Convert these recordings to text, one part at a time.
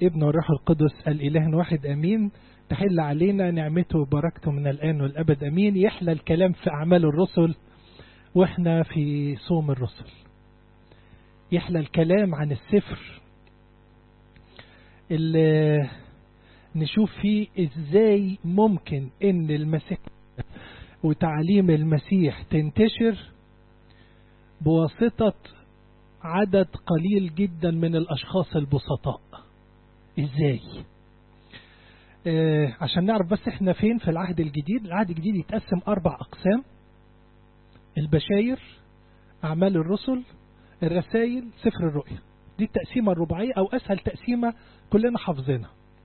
والابن والروح القدس الإله واحد أمين تحل علينا نعمته وبركته من الآن والأبد أمين يحلى الكلام في أعمال الرسل وإحنا في صوم الرسل يحلى الكلام عن السفر اللي نشوف فيه إزاي ممكن إن المسيح وتعليم المسيح تنتشر بواسطة عدد قليل جدا من الأشخاص البسطاء إزاي آه عشان نعرف بس احنا فين في العهد الجديد العهد الجديد يتقسم أربع أقسام البشاير أعمال الرسل الرسائل سفر الرؤيا دي التقسيمة الرباعية أو أسهل تقسيمة كلنا حافظينها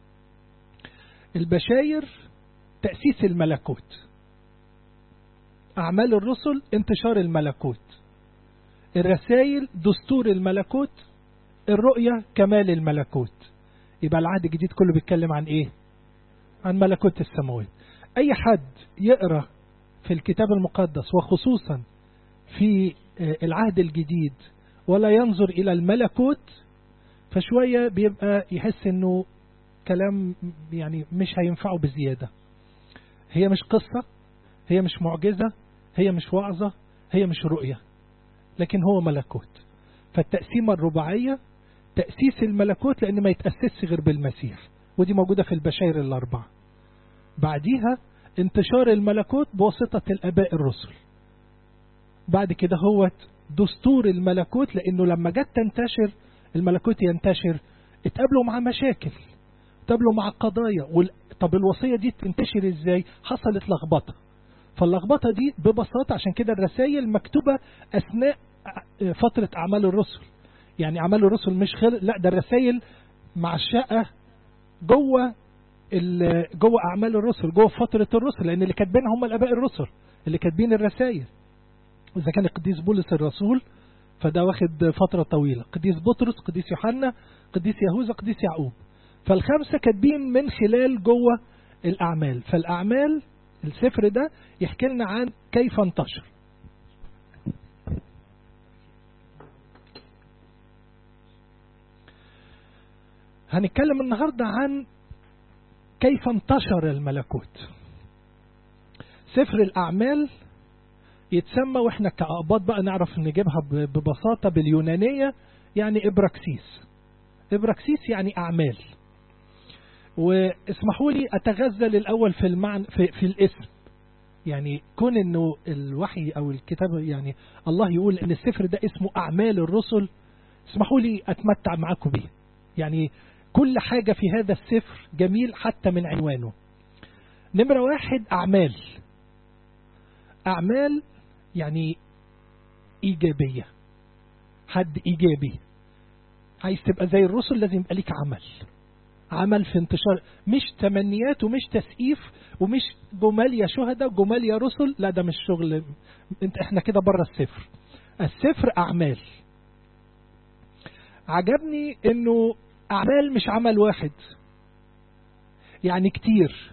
البشاير تأسيس الملكوت أعمال الرسل انتشار الملكوت الرسائل دستور الملكوت الرؤية كمال الملكوت يبقى العهد الجديد كله بيتكلم عن ايه عن ملكوت السماوات اي حد يقرأ في الكتاب المقدس وخصوصا في العهد الجديد ولا ينظر الى الملكوت فشوية بيبقى يحس انه كلام يعني مش هينفعه بزيادة هي مش قصة هي مش معجزة هي مش وعظة هي مش رؤية لكن هو ملكوت فالتقسيمة الرباعية تأسيس الملكوت لأن ما يتأسسش غير بالمسيح ودي موجودة في البشاير الأربعة بعديها انتشار الملكوت بواسطة الأباء الرسل بعد كده هو دستور الملكوت لأنه لما جت تنتشر الملكوت ينتشر اتقابلوا مع مشاكل اتقابلوا مع قضايا وال... طب الوصية دي تنتشر ازاي حصلت لخبطة فاللخبطة دي ببساطة عشان كده الرسائل مكتوبة أثناء فترة أعمال الرسل يعني أعمال الرسل مش خل... لا ده الرسائل مع الشقة جوه ال... جوه أعمال الرسل جوه فترة الرسل لأن اللي كاتبينها هم الآباء الرسل اللي كاتبين الرسائل وإذا كان القديس بولس الرسول فده واخد فترة طويلة قديس بطرس قديس يوحنا قديس يهوذا قديس يعقوب فالخمسة كاتبين من خلال جوه الأعمال فالأعمال السفر ده يحكي لنا عن كيف انتشر هنتكلم النهاردة عن كيف انتشر الملكوت سفر الأعمال يتسمى واحنا كأقباط بقى نعرف نجيبها ببساطة باليونانية يعني إبراكسيس إبراكسيس يعني أعمال واسمحوا لي أتغزل الأول في, المعنى في, في الاسم يعني كون انه الوحي او الكتاب يعني الله يقول ان السفر ده اسمه اعمال الرسل اسمحوا لي اتمتع معاكم بيه يعني كل حاجة في هذا السفر جميل حتى من عنوانه نمرة واحد اعمال اعمال يعني ايجابية حد ايجابي عايز تبقى زي الرسل لازم يبقى ليك عمل عمل في انتشار مش تمنيات ومش تسقيف ومش جمال يا شهداء جمال يا رسل لا ده مش شغل انت احنا كده بره السفر السفر اعمال عجبني انه اعمال مش عمل واحد يعني كتير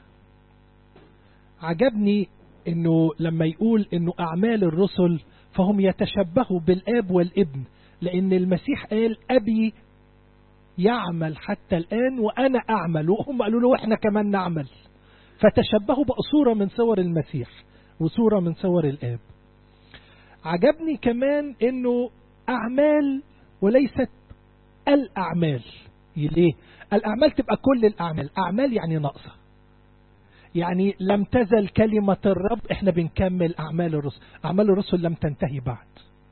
عجبني انه لما يقول انه اعمال الرسل فهم يتشبهوا بالاب والابن لان المسيح قال ابي يعمل حتى الآن وأنا أعمل وهم قالوا له إحنا كمان نعمل فتشبهوا بصورة من صور المسيح وصورة من صور الآب عجبني كمان إنه أعمال وليست الأعمال ليه؟ الأعمال تبقى كل الأعمال أعمال يعني ناقصة يعني لم تزل كلمة الرب احنا بنكمل أعمال الرسل أعمال الرسل لم تنتهي بعد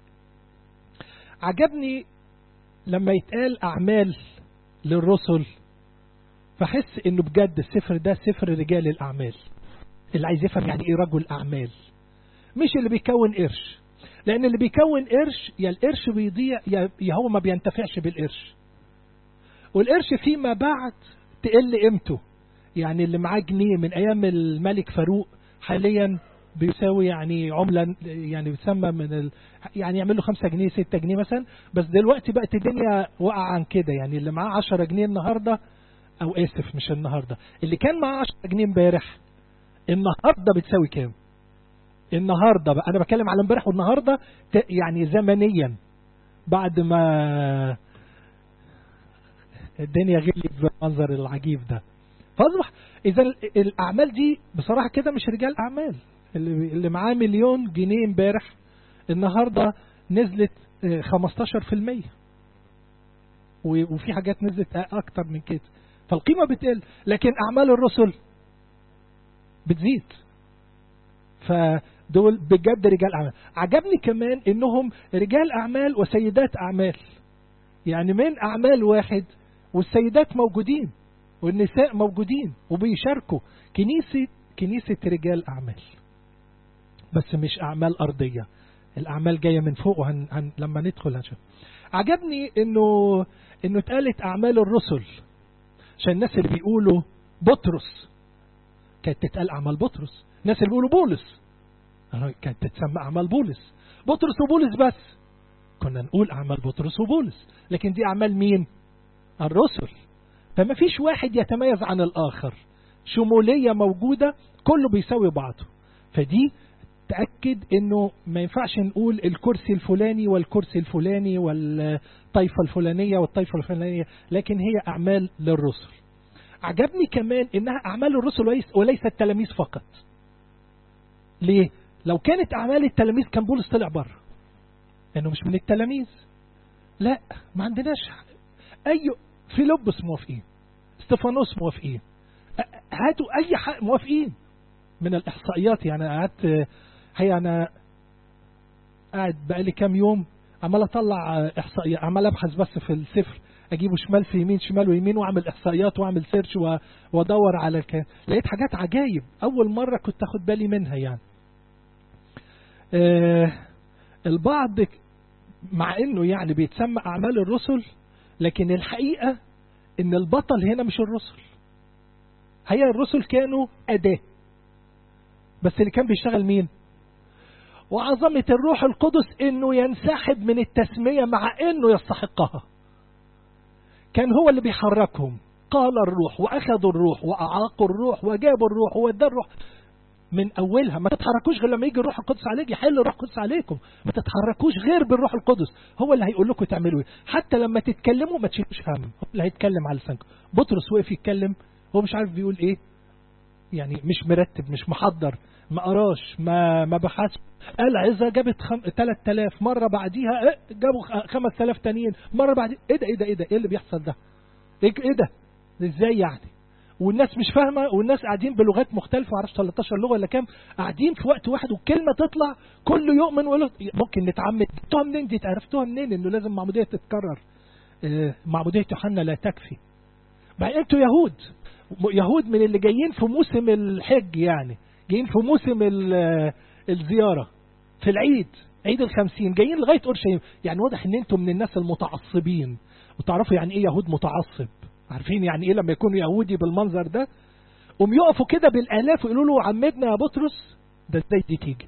عجبني لما يتقال أعمال للرسل فحس انه بجد السفر ده سفر رجال الأعمال اللي عايز يفهم يعني ايه رجل أعمال مش اللي بيكون قرش لأن اللي بيكون قرش يا القرش بيضيع يا هو ما بينتفعش بالقرش والقرش فيما بعد تقل قيمته يعني اللي معاه جنيه من أيام الملك فاروق حاليا بيساوي يعني عملة يعني بيسمى من ال... يعني يعمل له 5 جنيه 6 جنيه مثلا بس دلوقتي بقت الدنيا واقعة عن كده يعني اللي معاه 10 جنيه النهاردة او اسف مش النهاردة اللي كان معاه 10 جنيه امبارح النهاردة بتساوي كام النهاردة بقى انا بتكلم على امبارح والنهاردة يعني زمنيا بعد ما الدنيا غليت بالمنظر العجيب ده فاصبح اذا الاعمال دي بصراحه كده مش رجال اعمال اللي اللي معاه مليون جنيه امبارح النهارده نزلت 15% وفي حاجات نزلت اكتر من كده فالقيمه بتقل لكن اعمال الرسل بتزيد فدول بجد رجال اعمال عجبني كمان انهم رجال اعمال وسيدات اعمال يعني من اعمال واحد والسيدات موجودين والنساء موجودين وبيشاركوا كنيسه كنيسه رجال اعمال بس مش اعمال ارضيه الاعمال جايه من فوق وهن هن لما ندخل هنشوف عجبني انه انه اتقالت اعمال الرسل عشان الناس اللي بيقولوا بطرس كانت تتقال اعمال بطرس الناس اللي بيقولوا بولس كانت تتسمى اعمال بولس بطرس وبولس بس كنا نقول اعمال بطرس وبولس لكن دي اعمال مين الرسل فما فيش واحد يتميز عن الاخر شموليه موجوده كله بيساوي بعضه فدي تأكد انه ما ينفعش نقول الكرسي الفلاني والكرسي الفلاني والطائفة الفلانية والطائفة الفلانية لكن هي أعمال للرسل عجبني كمان انها أعمال الرسل وليس, وليس التلاميذ فقط ليه؟ لو كانت أعمال التلاميذ كان بولس طلع بره لأنه مش من التلاميذ لا ما عندناش أي فيلبس موافقين استفانوس موافقين هاتوا أي حق موافقين من الإحصائيات يعني قعدت هي أنا قاعد بقالي كام يوم عمال أطلع إحصائيات عمال أبحث بس في السفر أجيبه شمال في يمين شمال ويمين وأعمل إحصائيات وأعمل سيرش وأدور على كان لقيت حاجات عجايب أول مرة كنت أخد بالي منها يعني آه البعض مع انه يعني بيتسمى اعمال الرسل لكن الحقيقه ان البطل هنا مش الرسل هي الرسل كانوا اداه بس اللي كان بيشتغل مين وعظمة الروح القدس انه ينسحب من التسمية مع انه يستحقها كان هو اللي بيحركهم قال الروح واخذوا الروح واعاقوا الروح وجابوا الروح وودى الروح من اولها ما تتحركوش غير لما يجي الروح القدس عليك يحل الروح القدس عليكم ما تتحركوش غير بالروح القدس هو اللي هيقول لكم تعملوا ايه حتى لما تتكلموا ما تشيلوش هم هو اللي هيتكلم على لسانكم بطرس وقف يتكلم هو مش عارف بيقول ايه يعني مش مرتب مش محضر ما قراش ما ما بحث قال عزة جابت خم... 3000 مرة بعديها إيه جابوا 5000 تانيين مرة بعد ايه ده ايه ده ايه ده ايه اللي بيحصل ده ايه ايه ده ازاي يعني والناس مش فاهمة والناس قاعدين بلغات مختلفة معرفش 13 لغة ولا كام قاعدين في وقت واحد والكلمة تطلع كل يؤمن ولا ممكن نتعمد جبتوها منين دي عرفتوها منين انه لازم معمودية تتكرر اه معمودية يوحنا لا تكفي بعدين انتوا يهود يهود من اللي جايين في موسم الحج يعني جايين في موسم الزيارة في العيد عيد الخمسين جايين لغاية أورشليم يعني واضح ان انتم من الناس المتعصبين وتعرفوا يعني ايه يهود متعصب عارفين يعني ايه لما يكون يهودي بالمنظر ده قوم يقفوا كده بالالاف ويقولوا له عمدنا يا بطرس ده ازاي دي تيجي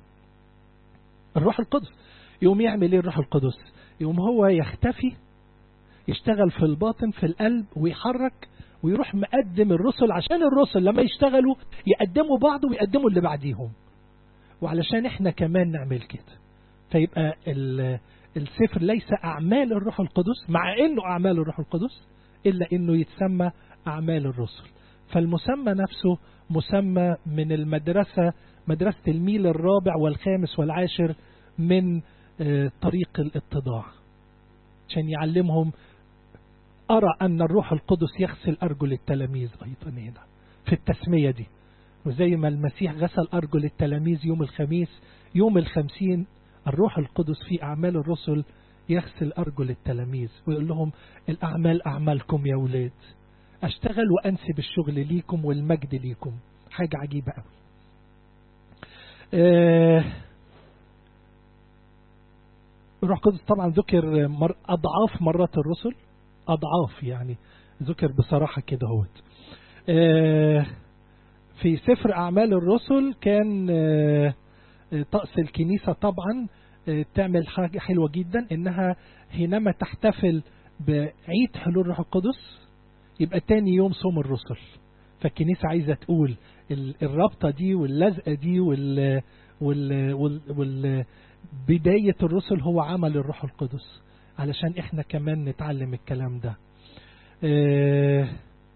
الروح القدس يقوم يعمل ايه الروح القدس يقوم هو يختفي يشتغل في الباطن في القلب ويحرك ويروح مقدم الرسل عشان الرسل لما يشتغلوا يقدموا بعض ويقدموا اللي بعديهم وعلشان احنا كمان نعمل كده فيبقى السفر ليس أعمال الروح القدس مع أنه أعمال الروح القدس إلا أنه يتسمى أعمال الرسل فالمسمى نفسه مسمى من المدرسة مدرسة الميل الرابع والخامس والعاشر من طريق الاتضاع عشان يعلمهم أرى أن الروح القدس يغسل أرجل التلاميذ أيضا هنا في التسمية دي وزي ما المسيح غسل أرجل التلاميذ يوم الخميس يوم الخمسين الروح القدس في أعمال الرسل يغسل أرجل التلاميذ ويقول لهم الأعمال أعمالكم يا ولاد أشتغل وأنسب الشغل ليكم والمجد ليكم حاجة عجيبة قوي أه الروح القدس طبعا ذكر مر أضعاف مرات الرسل أضعاف يعني ذكر بصراحة كده هوت أه في سفر أعمال الرسل كان أه طقس الكنيسة طبعا تعمل حاجة حلوة جدا انها حينما تحتفل بعيد حلول الروح القدس يبقى تاني يوم صوم الرسل فالكنيسة عايزة تقول الرابطة دي واللزقة دي وال وال وال, وال بداية الرسل هو عمل الروح القدس علشان احنا كمان نتعلم الكلام ده آه،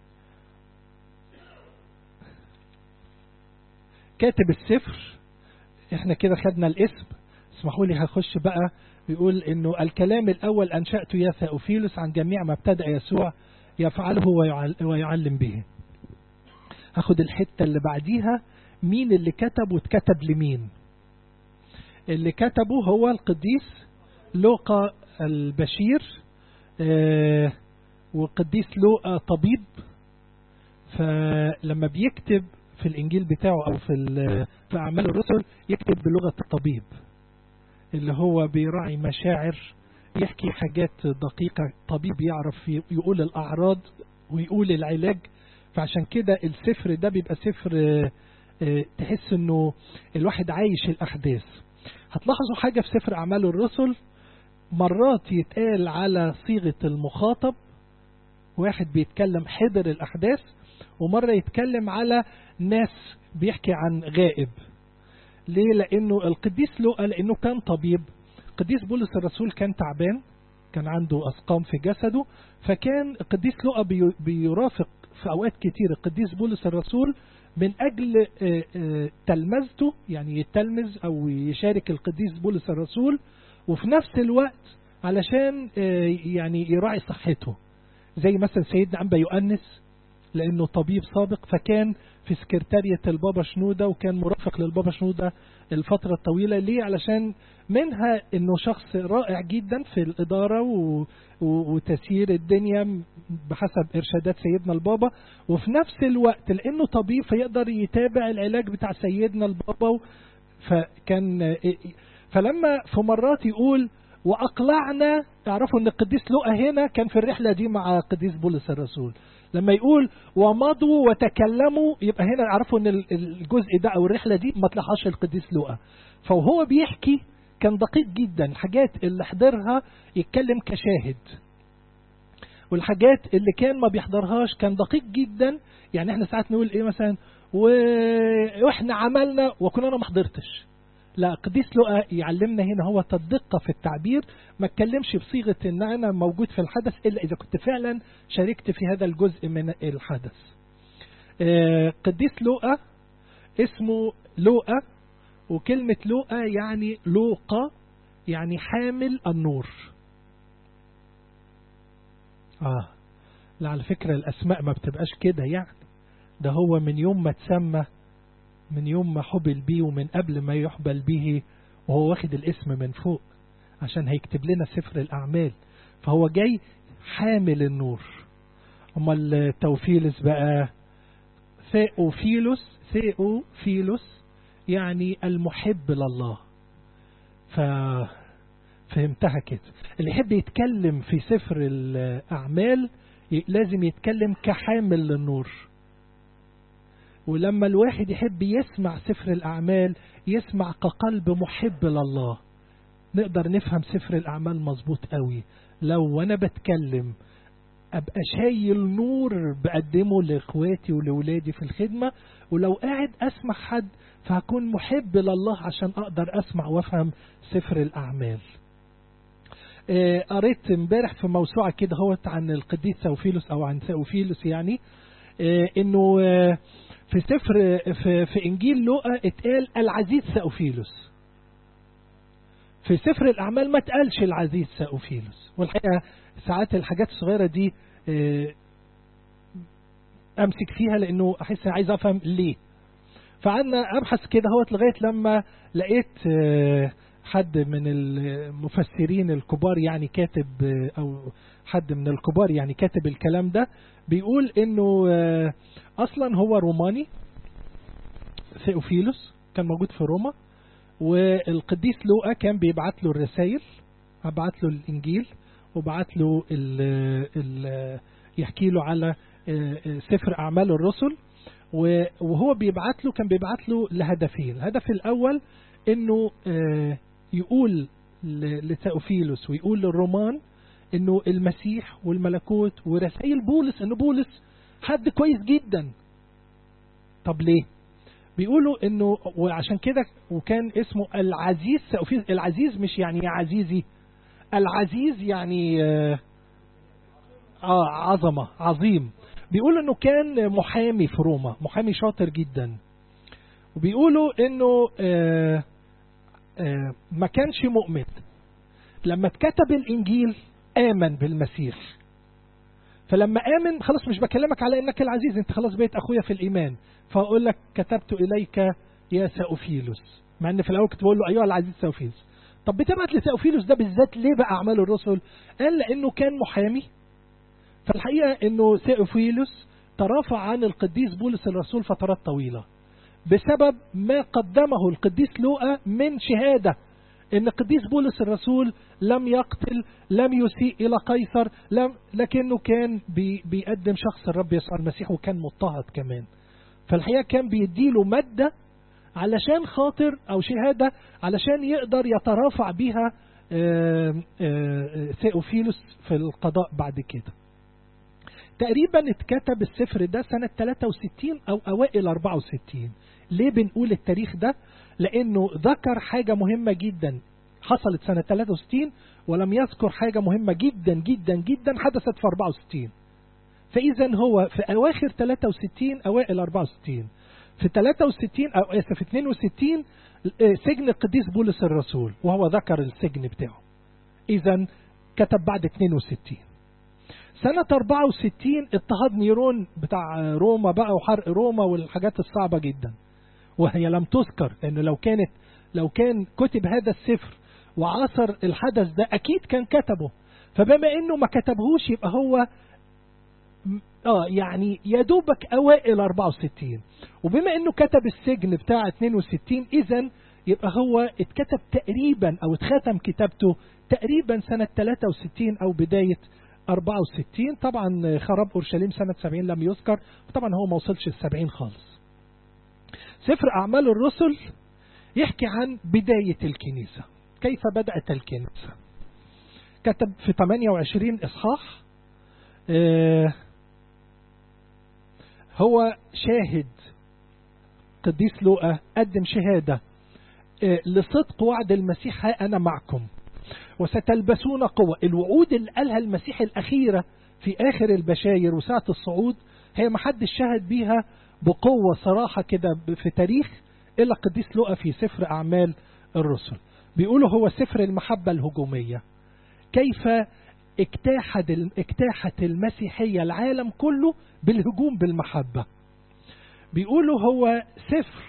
كاتب السفر احنا كده خدنا الاسم اسمحوا لي هخش بقى بيقول انه الكلام الاول انشأته يا ثاوفيلوس عن جميع ما ابتدأ يسوع يفعله ويعل- ويعلم به هاخد الحتة اللي بعديها مين اللي كتب واتكتب لمين اللي كتبه هو القديس لوقا البشير آه، وقديس لوقا طبيب فلما بيكتب في الانجيل بتاعه او في ال- في اعمال الرسل يكتب بلغه الطبيب اللي هو بيراعي مشاعر يحكي حاجات دقيقه طبيب يعرف ي- يقول الاعراض ويقول العلاج فعشان كده السفر ده بيبقى سفر آه، آه، تحس انه الواحد عايش الاحداث هتلاحظوا حاجه في سفر اعمال الرسل مرات يتقال على صيغه المخاطب واحد بيتكلم حضر الأحداث ومرة يتكلم على ناس بيحكي عن غائب ليه لأنه القديس لوقا لأنه كان طبيب قديس بولس الرسول كان تعبان كان عنده أسقام في جسده فكان القديس لوقا بي- بيرافق في أوقات كتير القديس بولس الرسول من أجل آه، آه، تلمذته يعني يتلمذ أو يشارك القديس بولس الرسول وفي نفس الوقت علشان آه، يعني يراعي صحته زي مثلا سيدنا أنبا يؤنس لأنه طبيب سابق فكان في سكرتارية البابا شنودة وكان مرافق للبابا شنودة الفترة الطويلة ليه علشان منها أنه شخص رائع جدا في الإدارة و... و... وتسيير الدنيا بحسب إرشادات سيدنا البابا وفي نفس الوقت لأنه طبيب فيقدر يتابع العلاج بتاع سيدنا البابا و... فكان فلما في مرات يقول واقلعنا تعرفوا ان القديس لوقا هنا كان في الرحله دي مع القديس بولس الرسول لما يقول ومضوا وتكلموا يبقى هنا يعرفوا ان ال- الجزء ده او الرحله دي ما طلعهاش القديس لوقا فهو بيحكي كان دقيق جدا الحاجات اللي حضرها يتكلم كشاهد والحاجات اللي كان ما بيحضرهاش كان دقيق جدا يعني احنا ساعات نقول ايه مثلا و- واحنا عملنا وكنا انا ما حضرتش لا قديس لقى يعلمنا هنا هو الدقة في التعبير ما اتكلمش بصيغة ان انا موجود في الحدث الا اذا كنت فعلا شاركت في هذا الجزء من الحدث آه، قديس لوقا اسمه لوقا وكلمة لوقا يعني لوقا يعني حامل النور اه لا على فكرة الاسماء ما بتبقاش كده يعني ده هو من يوم ما تسمى من يوم ما حبل بيه ومن قبل ما يحبل به وهو واخد الاسم من فوق عشان هيكتب لنا سفر الأعمال فهو جاي حامل النور أمال توفيلس بقى ثيوفيلوس ثيوفيلوس يعني المحب لله ف فهمتها كده اللي يحب يتكلم في سفر الأعمال ي- لازم يتكلم كحامل للنور ولما الواحد يحب يسمع سفر الأعمال يسمع كقلب محب لله نقدر نفهم سفر الأعمال مظبوط قوي لو وأنا بتكلم أبقى شايل نور بقدمه لإخواتي ولولادي في الخدمة ولو قاعد أسمع حد فهكون محب لله عشان أقدر أسمع وأفهم سفر الأعمال آه، قريت امبارح في موسوعة كده هوت عن القديس ثوفيلوس أو عن ثوفيلوس يعني آه، إنه آه، في سفر في, في انجيل لوقا اتقال العزيز ساوفيلوس في سفر الاعمال ما اتقالش العزيز ساوفيلوس والحقيقه ساعات الحاجات الصغيره دي آه، امسك فيها لانه احس إني عايز افهم ليه فقعدنا ابحث كده هوت لغايه لما لقيت آه، حد من المفسرين الكبار يعني كاتب آه، او حد من الكبار يعني كاتب الكلام ده بيقول انه آه، اصلا هو روماني ثيوفيلوس كان موجود في روما والقديس لوقا كان بيبعت له الرسائل بعت له الانجيل وبعت له ال ال يحكي له على آه، آه، سفر اعمال الرسل و- وهو بيبعت له كان بيبعت له لهدفين الهدف الاول انه آه، يقول ل- لتأوفيلوس ويقول للرومان انه المسيح والملكوت ورسائل بولس ان بولس حد كويس جدا طب ليه بيقولوا انه وعشان كده وكان اسمه العزيز سأوفيلوس العزيز مش يعني يا عزيزي العزيز يعني آه، اه عظمة عظيم بيقولوا انه كان محامي في روما محامي شاطر جدا وبيقولوا انه آه آه ما كانش مؤمن لما اتكتب الانجيل امن بالمسيح فلما امن خلاص مش بكلمك على انك العزيز انت خلاص بقيت اخويا في الايمان فاقول لك كتبت اليك يا ساوفيلوس مع ان في الاول كنت بقول له ايها العزيز ساوفيلوس طب بتبعت لساوفيلوس ده بالذات ليه بقى اعمال الرسل قال لانه كان محامي فالحقيقه انه ساوفيلوس ترافع عن القديس بولس الرسول فترات طويله بسبب ما قدمه القديس لوقا من شهاده ان القديس بولس الرسول لم يقتل لم يسيء الى قيصر لم لكنه كان بي بيقدم شخص الرب يسوع المسيح وكان مضطهد كمان فالحقيقه كان بيديله ماده علشان خاطر او شهاده علشان يقدر يترافع بيها سيوفيلوس في القضاء بعد كده تقريبا اتكتب السفر ده سنة 63 أو أوائل 64 ليه بنقول التاريخ ده لأنه ذكر حاجة مهمة جدا حصلت سنة 63 ولم يذكر حاجة مهمة جدا جدا جدا حدثت في 64 فإذا هو في أواخر 63 أوائل 64 في 63 أو آسف في 62 سجن القديس بولس الرسول وهو ذكر السجن بتاعه إذا كتب بعد 62 سنة 64 اضطهاد نيرون بتاع روما بقى وحرق روما والحاجات الصعبة جدا وهي لم تذكر لأنه لو كانت لو كان كتب هذا السفر وعاصر الحدث ده أكيد كان كتبه فبما إنه ما كتبهوش يبقى هو اه يعني يا دوبك اوائل 64 وبما انه كتب السجن بتاع 62 اذا يبقى هو اتكتب تقريبا او اتختم كتابته تقريبا سنة 63 او بداية 64 طبعا خراب اورشليم سنة 70 لم يذكر طبعا هو ما وصلش ال 70 خالص سفر اعمال الرسل يحكي عن بداية الكنيسة كيف بدأت الكنيسة كتب في 28 اصحاح اه هو شاهد قديس لوقا قدم شهادة لصدق وعد المسيح ها أنا معكم وستلبسون قوة الوعود اللي قالها المسيح الأخيرة في آخر البشاير وساعة الصعود هي ما حدش شهد بيها بقوة صراحة كده في تاريخ إلا قديس لوقا في سفر أعمال الرسل بيقولوا هو سفر المحبة الهجومية كيف اجتاحت اجتاحت المسيحية العالم كله بالهجوم بالمحبة بيقولوا هو سفر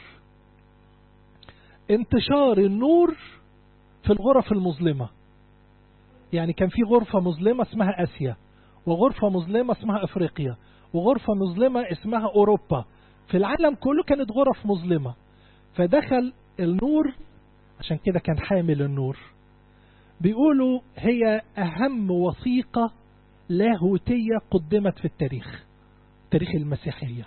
انتشار النور في الغرف المظلمة يعني كان في غرفة مظلمة اسمها آسيا وغرفة مظلمة اسمها أفريقيا وغرفة مظلمة اسمها أوروبا في العالم كله كانت غرف مظلمة فدخل النور عشان كده كان حامل النور بيقولوا هي أهم وثيقة لاهوتية قدمت في التاريخ تاريخ المسيحية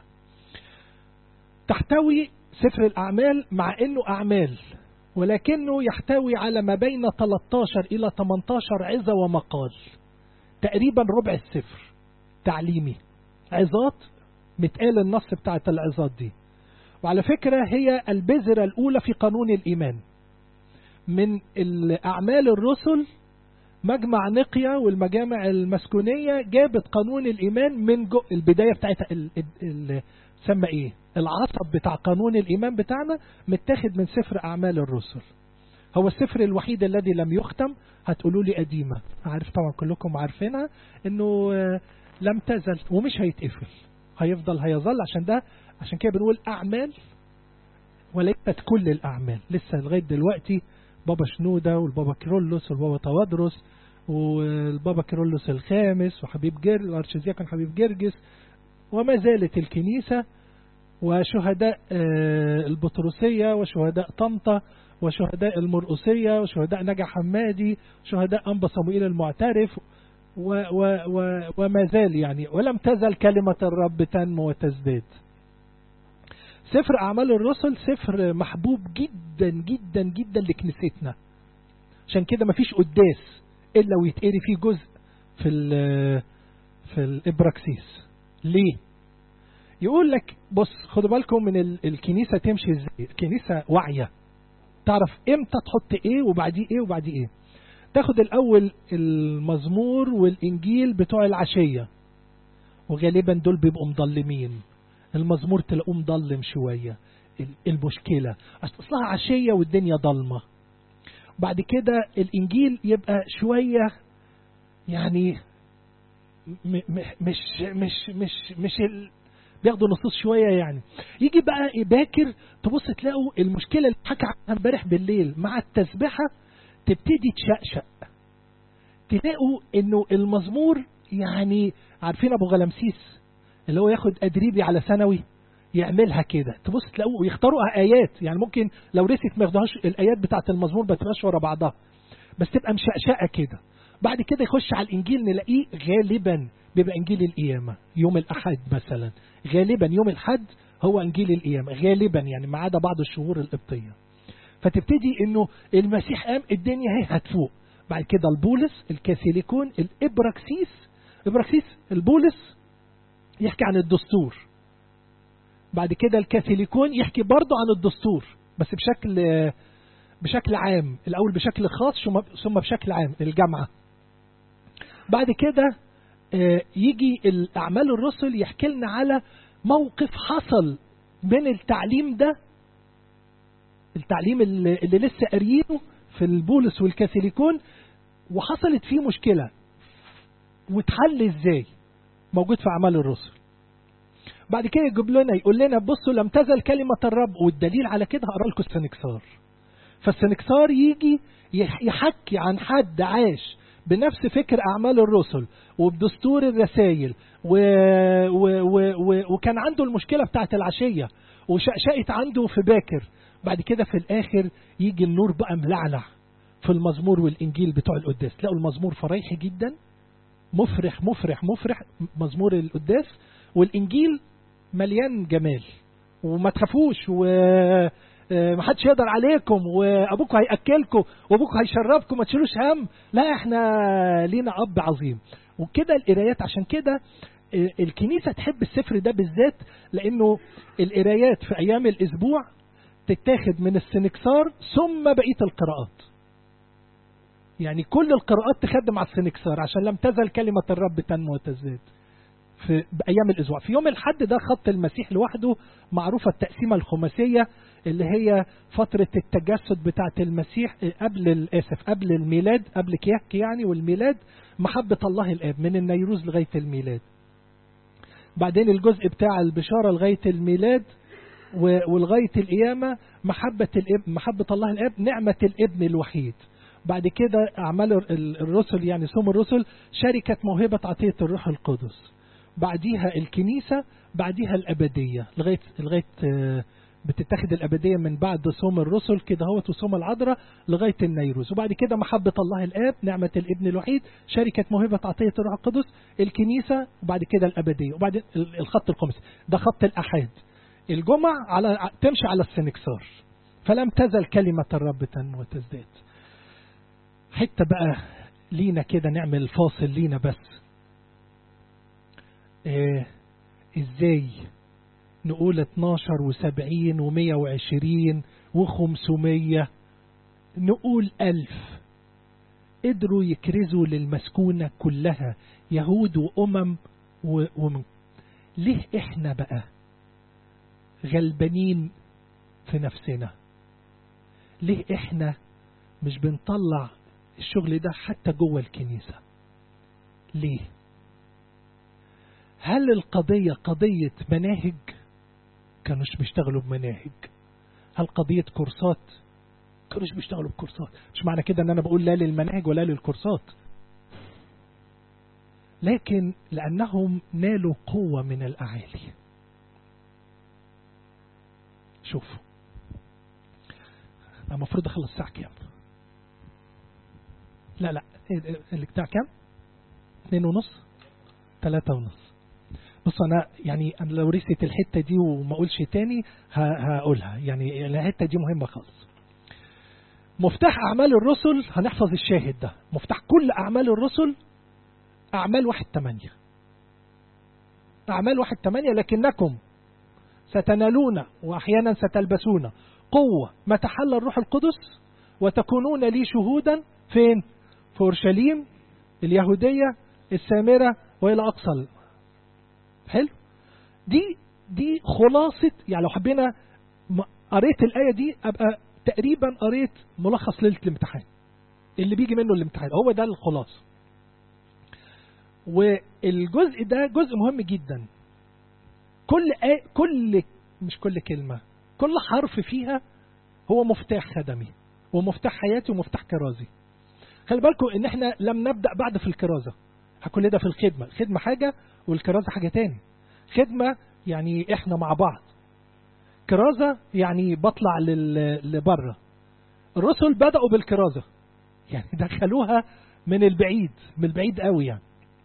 تحتوي سفر الأعمال مع أنه أعمال ولكنه يحتوي على ما بين 13 إلى 18 عظة ومقال تقريبا ربع السفر تعليمي عظات متقال النص بتاعت العظات دي وعلى فكرة هي البذرة الأولى في قانون الإيمان من الأعمال الرسل مجمع نقيا والمجامع المسكونية جابت قانون الإيمان من جو البداية بتاعتها تسمى إيه العصب بتاع قانون الإيمان بتاعنا متاخد من سفر أعمال الرسل هو السفر الوحيد الذي لم يختم هتقولوا لي قديمة عارف طبعا كلكم عارفينها انه لم تزل ومش هيتقفل هيفضل هيظل عشان ده عشان كده بنقول أعمال وليست كل الأعمال لسه لغاية دلوقتي بابا شنودة والبابا كيرلس والبابا توادرس والبابا كيرلس الخامس وحبيب جر الأرشيزياكون حبيب جرجس وما زالت الكنيسة وشهداء البطرسية وشهداء طنطا وشهداء المرقسية وشهداء نجا حمادي شهداء أنبا صموئيل المعترف و و و وما زال يعني ولم تزل كلمة الرب تنمو وتزداد سفر أعمال الرسل سفر محبوب جدا جدا جدا لكنيستنا عشان كده مفيش قداس إلا ويتقري فيه جزء في في الإبراكسيس ليه؟ يقول لك بص خدوا بالكم من الكنيسة تمشي ازاي الكنيسة واعية تعرف امتى تحط ايه وبعديه ايه وبعديه ايه تاخد الأول المزمور والإنجيل بتوع العشية وغالبا دول بيبقوا مضلمين المزمور تلاقوه مضلم شوية المشكلة أصلها عشية والدنيا ضلمة بعد كده الإنجيل يبقى شوية يعني م م مش مش مش مش ال... بياخدوا نصوص شويه يعني يجي بقى باكر تبص تلاقوا المشكله اللي حكى عنها امبارح بالليل مع التسبيحه تبتدي تشقشق تلاقوا انه المزمور يعني عارفين ابو غلمسيس اللي هو ياخد ادريبي على ثانوي يعملها كده تبص تلاقوا يختاروا ايات يعني ممكن لو رست ما ياخدوهاش الايات بتاعه المزمور ما تبقاش ورا بعضها بس تبقى مشقشقه كده بعد كده يخش على الانجيل نلاقيه غالبا بيبقى انجيل القيامه يوم الاحد مثلا غالبا يوم الاحد هو انجيل القيامه غالبا يعني ما عدا بعض الشهور القبطيه فتبتدي انه المسيح قام الدنيا هي هتفوق بعد كده البولس الكاثوليكون الابراكسيس ابراكسيس البولس يحكي عن الدستور بعد كده الكاثوليكون يحكي برضه عن الدستور بس بشكل بشكل عام الاول بشكل خاص ثم بشكل عام الجامعه بعد كده يجي الأعمال الرسل يحكي لنا على موقف حصل من التعليم ده التعليم اللي, اللي لسه قاريينه في البولس والكاثوليكون وحصلت فيه مشكلة واتحل ازاي موجود في أعمال الرسل بعد كده يجيب لنا يقول لنا بصوا لم تزل كلمة الرب والدليل على كده هقرا لكم السنكسار فالسنكسار يجي يحكي عن حد عاش بنفس فكر أعمال الرسل وبدستور الرسائل و... و... و... و... وكان عنده المشكلة بتاعت العشية وشقشقت عنده في باكر بعد كده في الآخر يجي النور بقى ملعلع في المزمور والإنجيل بتوع القداس تلاقوا المزمور فريحي جدا مفرح مفرح مفرح مزمور القداس والإنجيل مليان جمال وما تخافوش و ما حدش يقدر عليكم وابوكم هياكلكم وابوكم هيشربكم ما تشيلوش هم لا احنا لينا اب عظيم وكده القرايات عشان كده الكنيسه تحب السفر ده بالذات لانه القرايات في ايام الاسبوع تتاخد من السنكسار ثم بقيه القراءات يعني كل القراءات تخدم على السنكسار عشان لم تزل كلمه الرب تنمو وتزداد في ايام الاسبوع في يوم الحد ده خط المسيح لوحده معروفه التقسيمه الخماسيه اللي هي فترة التجسد بتاعة المسيح قبل الآسف قبل الميلاد قبل كياك يعني والميلاد محبة الله الآب من النيروز لغاية الميلاد بعدين الجزء بتاع البشارة لغاية الميلاد ولغاية القيامة محبة الاب محبة الله الآب نعمة الابن الوحيد بعد كده أعمال الرسل يعني سوم الرسل شركة موهبة عطية الروح القدس بعديها الكنيسة بعديها الأبدية لغاية لغاية بتتخذ الأبدية من بعد صوم الرسل كده هو وصوم العذراء لغاية النيروز وبعد كده محبة الله الآب نعمة الابن الوحيد شركة موهبة عطية الروح القدس الكنيسة وبعد كده الأبدية وبعد الخط الخامس ده خط الأحاد الجمع على تمشي على السنكسار فلم تزل كلمة الرب تنمو وتزداد حتة بقى لينا كده نعمل فاصل لينا بس إيه ازاي نقول 12 و70 و120 و500 نقول ألف قدروا يكرزوا للمسكونة كلها يهود وأمم ومن ليه إحنا بقى غلبانين في نفسنا ليه إحنا مش بنطلع الشغل ده حتى جوه الكنيسة ليه هل القضية قضية مناهج كانوش بيشتغلوا بمناهج هل قضية كورسات كانوش بيشتغلوا بكورسات مش معنى كده ان انا بقول لا للمناهج ولا للكورسات لكن لانهم نالوا قوة من الاعالي شوفوا انا المفروض اخلص الساعة كام لا لا البتاع كام اتنين ونص تلاتة ونص بص انا يعني انا لو رست الحته دي وما اقولش تاني هقولها يعني الحته دي مهمه خالص مفتاح اعمال الرسل هنحفظ الشاهد ده مفتاح كل اعمال الرسل اعمال واحد تمانية اعمال واحد تمانية لكنكم ستنالون واحيانا ستلبسون قوة متى حل الروح القدس وتكونون لي شهودا فين في اورشليم اليهوديه السامره والى اقصى حلو دي دي خلاصه يعني لو حبينا قريت الايه دي ابقى تقريبا قريت ملخص ليله الامتحان اللي بيجي منه الامتحان هو ده الخلاصه والجزء ده جزء مهم جدا كل آية كل مش كل كلمة كل حرف فيها هو مفتاح خدمي ومفتاح حياتي ومفتاح كرازي خلي بالكم ان احنا لم نبدأ بعد في الكرازة كل ده في الخدمة الخدمة حاجة والكرازة حاجة تاني خدمة يعني احنا مع بعض كرازة يعني بطلع لبره الرسل بدأوا بالكرازة يعني دخلوها من البعيد من البعيد قوي يعني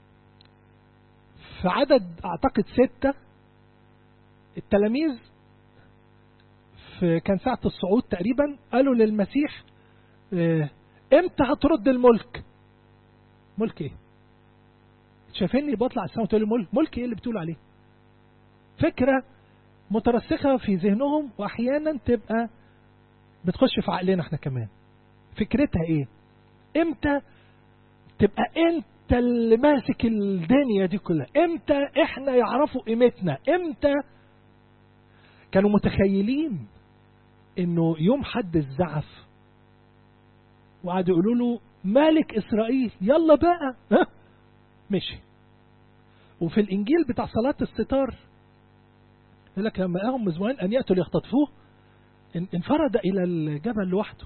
في عدد اعتقد ستة التلاميذ في كان ساعة الصعود تقريبا قالوا للمسيح اه امتى هترد الملك ملك ايه شايفيني بطلع السماء وتقول لي ملك ملك ايه اللي بتقول عليه فكرة مترسخة في ذهنهم واحيانا تبقى بتخش في عقلنا احنا كمان فكرتها ايه امتى تبقى انت اللي ماسك الدنيا دي كلها امتى احنا يعرفوا قيمتنا امتى كانوا متخيلين انه يوم حد الزعف وقعدوا يقولوا له مالك اسرائيل يلا بقى ها مشي وفي الانجيل بتاع صلاه الستار يقول لك لما اهم مزمعين ان ياتوا ليختطفوه انفرد الى الجبل لوحده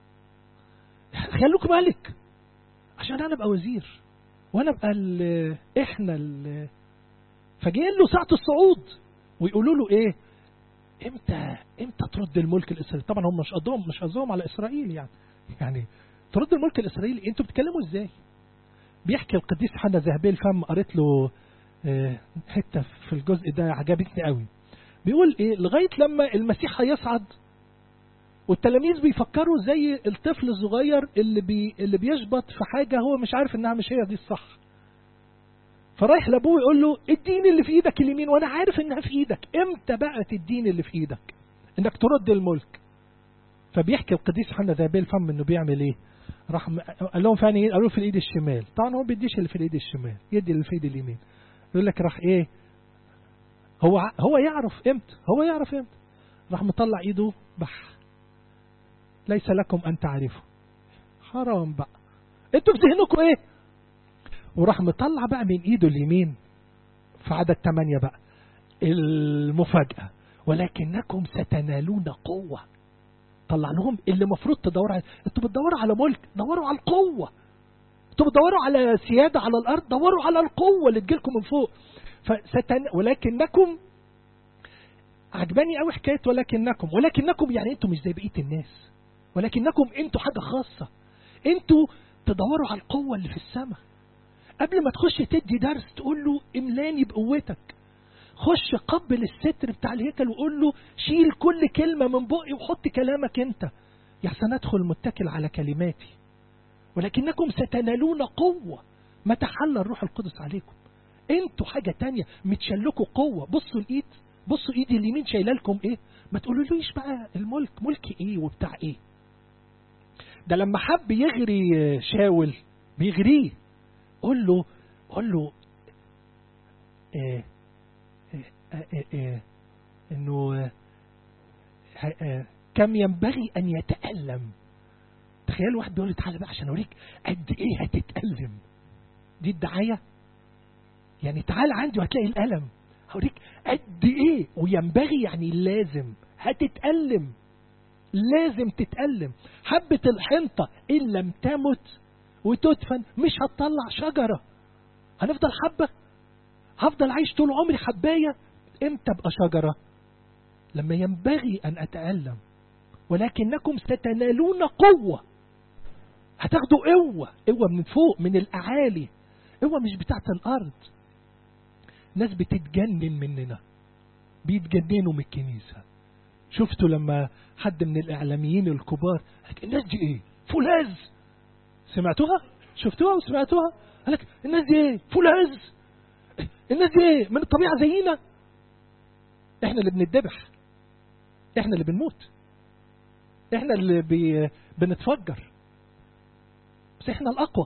خلوك ملك عشان انا ابقى وزير وانا ابقى ال احنا ال فجايين له ساعه الصعود ويقولوا له ايه امتى امتى ترد الملك الاسرائيلي طبعا هم مش قصدهم مش قصدهم على اسرائيل يعني يعني ترد الملك الاسرائيلي انتوا بتتكلموا ازاي بيحكي القديس حنا ذهبي الفم قريت له حته في الجزء ده عجبتني قوي بيقول ايه لغايه لما المسيح هيصعد والتلاميذ بيفكروا زي الطفل الصغير اللي بي اللي بيشبط في حاجه هو مش عارف انها مش هي دي الصح فرايح لابوه يقول له اديني اللي في ايدك اليمين وانا عارف انها في ايدك امتى بقى تديني اللي في ايدك انك ترد الملك فبيحكي القديس حنا ذهبي الفم انه بيعمل ايه راح قال لهم فاني قالوا في الايد الشمال طبعا هو بيديش اللي في الايد الشمال يدي اللي في الايد اليمين يقول لك راح ايه هو هو يعرف امتى هو يعرف امتى راح مطلع ايده بح ليس لكم ان تعرفوا حرام بقى انتوا في ذهنكم ايه وراح مطلع بقى من ايده اليمين في عدد ثمانية بقى المفاجأة ولكنكم ستنالون قوة طلع لهم اللي المفروض تدوروا على انتوا بتدوروا على ملك دوروا على القوة انتوا بتدوروا على سيادة على الأرض دوروا على القوة اللي تجيلكم من فوق فستن... ولكنكم عجباني قوي حكاية ولكنكم ولكنكم يعني انتوا مش زي بقية الناس ولكنكم انتوا حاجة خاصة انتوا تدوروا على القوة اللي في السماء قبل ما تخش تدي درس تقول له املاني بقوتك خش قبل الستر بتاع الهيكل وقول له شيل كل كلمة من بقي وحط كلامك انت يحسن ادخل متكل على كلماتي ولكنكم ستنالون قوة ما تحل الروح القدس عليكم انتوا حاجة تانية متشلكوا قوة بصوا الايد بصوا ايدي اليمين شايله لكم ايه ما تقولوليش بقى الملك ملك ايه وبتاع ايه ده لما حب يغري شاول بيغريه قول له قول له إيه إيه إيه إيه انه كم ينبغي ان يتألم تخيل واحد بيقول لي تعالى بقى عشان اوريك قد ايه هتتألم دي الدعايه يعني تعال عندي وهتلاقي الألم هوريك قد ايه وينبغي يعني لازم هتتألم لازم تتألم حبة الحنطة إن لم تمت وتدفن مش هتطلع شجرة هنفضل حبة هفضل عايش طول عمري حباية امتى ابقى شجرة لما ينبغي أن أتألم ولكنكم ستنالون قوة هتاخدوا قوة قوة من فوق من الأعالي قوة مش بتاعت الأرض ناس بتتجنن مننا بيتجننوا من الكنيسة شفتوا لما حد من الإعلاميين الكبار الناس دي إيه فولاذ سمعتوها شفتوها وسمعتوها قال لك الناس دي إيه فولاذ الناس دي إيه من الطبيعة زينا إحنا اللي بنتذبح إحنا اللي بنموت إحنا اللي بي... بنتفجر بس احنا الاقوى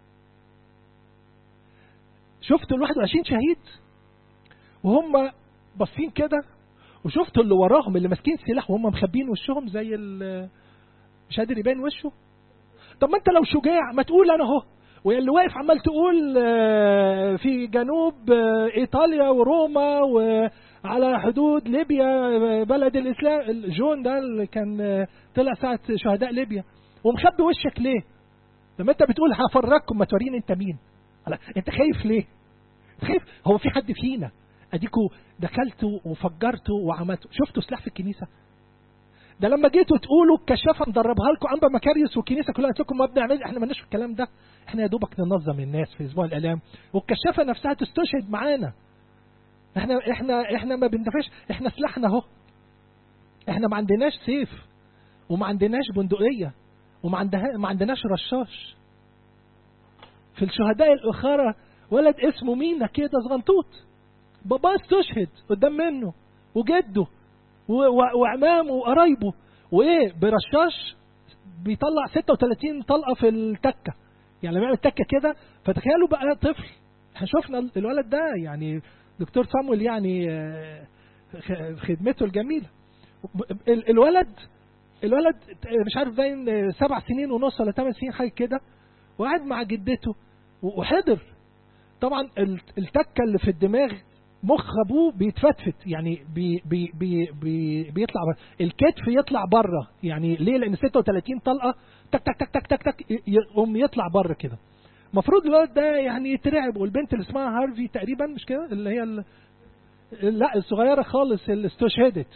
شفتوا ال 21 شهيد وهم باصين كده وشفتوا اللي وراهم اللي ماسكين سلاح وهم مخبين وشهم زي ال- مش قادر يبان وشه طب ما انت لو شجاع ما تقول انا اهو واللي واقف عمال تقول آه، في جنوب آه، ايطاليا وروما وعلى حدود ليبيا آه، بلد الاسلام الجون ده اللي كان آه، طلع ساعه شهداء ليبيا ومخبي وشك ليه؟ لما انت بتقول هفرجكم ما توريني انت مين؟ لا انت خايف ليه؟ خايف هو في حد فينا اديكوا دخلتوا وفجرتوا وعملتوا شفتوا سلاح في الكنيسه؟ ده لما جيتوا تقولوا الكشافه ندربها لكم انبا مكاريوس والكنيسه كلها قالت لكم ما بنعمل احنا مالناش في الكلام ده احنا يا دوبك ننظم الناس في اسبوع الالام والكشافه نفسها تستشهد معانا احنا احنا احنا ما بندفعش احنا سلاحنا اهو احنا ما عندناش سيف وما عندناش بندقيه وما عندها ما عندناش رشاش في الشهداء الاخرى ولد اسمه مينا كده صغنطوط باباه استشهد قدام منه وجده و- و- وعمامه وقرايبه وايه برشاش بيطلع 36 طلقه في التكه يعني لما يعمل تكه كده فتخيلوا بقى طفل احنا شفنا ال- الولد ده يعني دكتور صامويل يعني آه، خ- خدمته الجميله ال- الولد الولد مش عارف باين سبع سنين ونص ولا ثمان سنين حاجه كده وقاعد مع جدته و- وحضر طبعا ال- التكه اللي في الدماغ مخ ابوه بيتفتفت يعني بي بي بي بي بيطلع بره. الكتف يطلع بره يعني ليه لان 36 طلقه تك تك تك تك تك تك ي- يقوم يطلع بره كده المفروض الولد ده يعني يترعب والبنت اللي اسمها هارفي تقريبا مش كده اللي هي ال... لا الصغيره خالص اللي استشهدت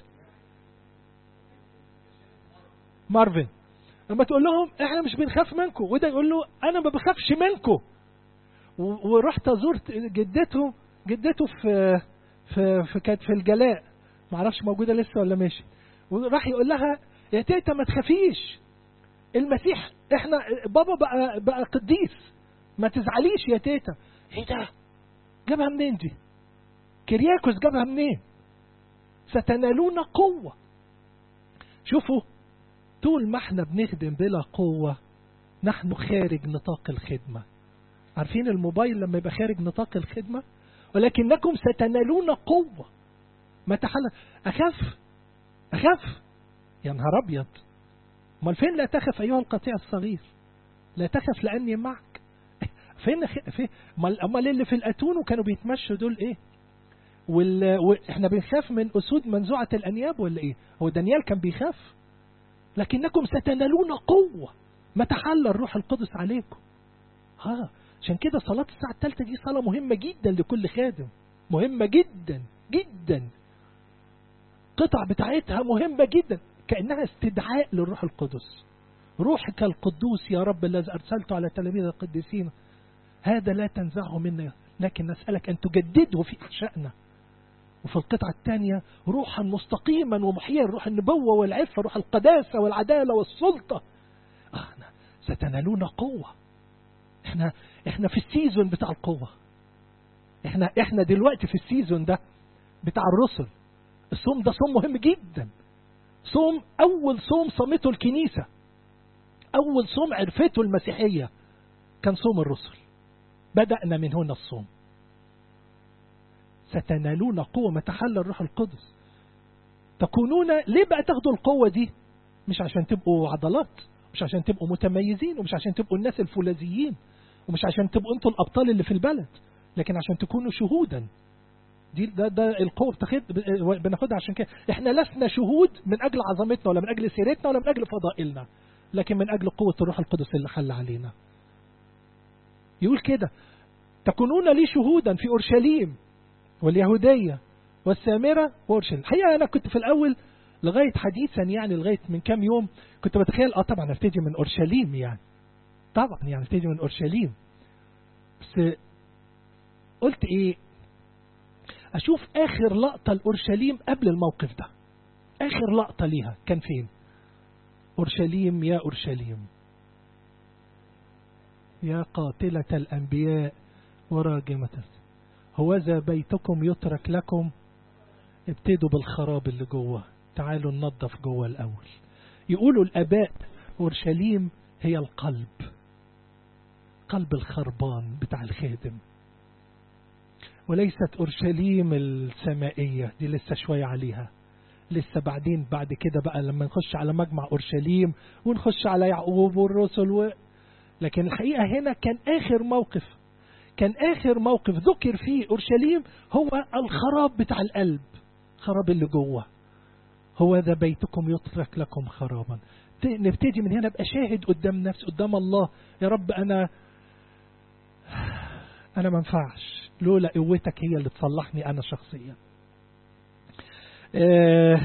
مارفن لما تقول لهم احنا مش بنخاف منكم وده يقول له انا ما بخافش منكم و- ورحت زرت جدته جدته في في في كانت في الجلاء ما اعرفش موجوده لسه ولا ماشي وراح يقول لها يا تيتا ما تخافيش المسيح احنا بابا بقى بقى قديس ما تزعليش يا تيتا ايه ده جابها منين دي كرياكوس جابها منين ستنالون قوه شوفوا طول ما احنا بنخدم بلا قوه نحن خارج نطاق الخدمه عارفين الموبايل لما يبقى خارج نطاق الخدمة ولكنكم ستنالون قوة متى حل أخاف أخاف يا نهار أبيض امال فين لا تخف أيها القطيع الصغير لا تخف لأني معك فين أخ... فين امال امال اللي في الأتون وكانوا بيتمشوا دول إيه وال... واحنا بنخاف من أسود منزوعة الأنياب ولا إيه هو دانيال كان بيخاف لكنكم ستنالون قوة متى حل الروح القدس عليكم ها عشان كده صلاة الساعة الثالثة دي صلاة مهمة جدا لكل خادم مهمة جدا جدا قطع بتاعتها مهمة جدا كأنها استدعاء للروح القدس روحك القدوس يا رب الذي أرسلته على تلاميذ القديسين هذا لا تنزعه منا لكن نسألك أن تجدده في أحشائنا وفي القطعة الثانية روحا مستقيما ومحيا روح النبوة والعفة روح القداسة والعدالة والسلطة آه ستنالون قوة احنا احنا في السيزون بتاع القوة احنا احنا دلوقتي في السيزون ده بتاع الرسل الصوم ده صوم مهم جدا صوم اول صوم صامته الكنيسة اول صوم عرفته المسيحية كان صوم الرسل بدأنا من هنا الصوم ستنالون قوة ما تحل الروح القدس تكونون ليه بقى تاخدوا القوة دي مش عشان تبقوا عضلات مش عشان تبقوا متميزين ومش عشان تبقوا الناس الفولاذيين ومش عشان تبقوا انتوا الابطال اللي في البلد لكن عشان تكونوا شهودا دي ده ده القوه بتاخد بناخدها عشان كده احنا لسنا شهود من اجل عظمتنا ولا من اجل سيرتنا ولا من اجل فضائلنا لكن من اجل قوه الروح القدس اللي حل علينا يقول كده تكونون لي شهودا في اورشليم واليهوديه والسامره واورشليم الحقيقه انا كنت في الاول لغايه حديثا يعني لغايه من كام يوم كنت بتخيل اه طبعا ابتدي من اورشليم يعني طبعا يعني ابتدي من اورشليم بس قلت ايه اشوف اخر لقطه لاورشليم قبل الموقف ده اخر لقطه ليها كان فين اورشليم يا اورشليم يا قاتله الانبياء وراجمه هوذا بيتكم يترك لكم ابتدوا بالخراب اللي جوه تعالوا ننظف جوه الأول يقولوا الآباء أورشليم هي القلب القلب الخربان بتاع الخادم وليست أورشليم السمائية دي لسه شوية عليها لسه بعدين بعد كده بقى لما نخش على مجمع أورشليم ونخش على يعقوب والرسل و... لكن الحقيقة هنا كان آخر موقف كان آخر موقف ذكر فيه أورشليم هو الخراب بتاع القلب خراب اللي جوه هو ذا بيتكم يترك لكم خرابا نبتدي من هنا ابقى شاهد قدام نفسي قدام الله يا رب انا انا ما ينفعش لولا قوتك هي اللي تصلحني انا شخصيا آه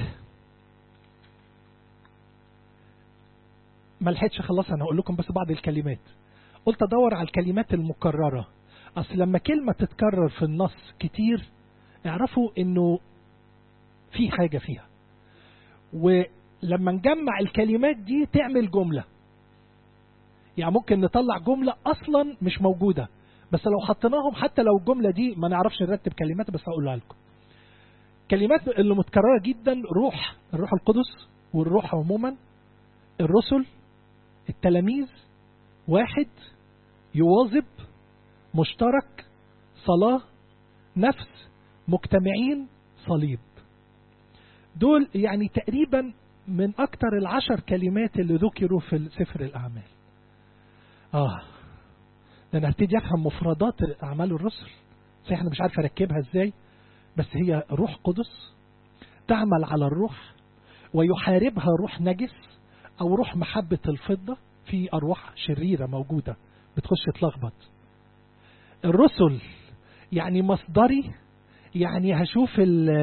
ما لحقتش اخلصها انا هقول لكم بس بعض الكلمات قلت ادور على الكلمات المكرره اصل لما كلمه تتكرر في النص كتير اعرفوا انه في حاجه فيها ولما نجمع الكلمات دي تعمل جمله يعني ممكن نطلع جمله اصلا مش موجوده بس لو حطيناهم حتى لو الجمله دي ما نعرفش نرتب كلمات بس هقولها لكم كلمات اللي متكرره جدا روح الروح القدس والروح عموما الرسل التلاميذ واحد يواظب مشترك صلاة نفس مجتمعين صليب دول يعني تقريبا من أكتر العشر كلمات اللي ذكروا في سفر الأعمال آه ده أنا هبتدي أفهم مفردات أعمال الرسل صحيح أنا مش عارف أركبها إزاي بس هي روح قدس تعمل على الروح ويحاربها روح نجس أو روح محبة الفضة في أرواح شريرة موجودة بتخش تلخبط الرسل يعني مصدري يعني هشوف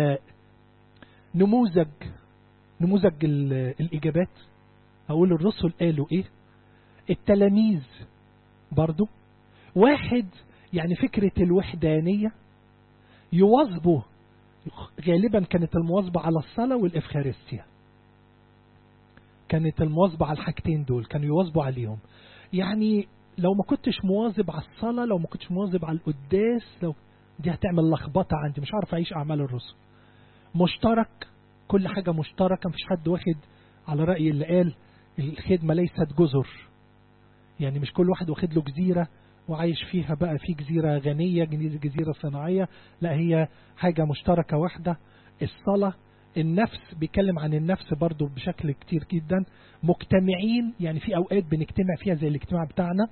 نموذج نموذج الإجابات أقول الرسل قالوا إيه التلاميذ برضو واحد يعني فكرة الوحدانية يواظبوا غالبا كانت المواظبة على الصلاة والإفخارستيا كانت المواظبة على الحاجتين دول كانوا يواظبوا عليهم يعني لو ما كنتش مواظب على الصلاة لو ما كنتش مواظب على القداس لو دي هتعمل لخبطة عندي مش عارف أعيش أعمال الرسل مشترك كل حاجة مشتركة مفيش حد واخد على رأي اللي قال الخدمة ليست جزر يعني مش كل واحد واخد له جزيرة وعايش فيها بقى في جزيرة غنية جزيرة صناعية لا هي حاجة مشتركة واحدة الصلاة النفس بيتكلم عن النفس برضو بشكل كتير جدا مجتمعين يعني في أوقات بنجتمع فيها زي الاجتماع بتاعنا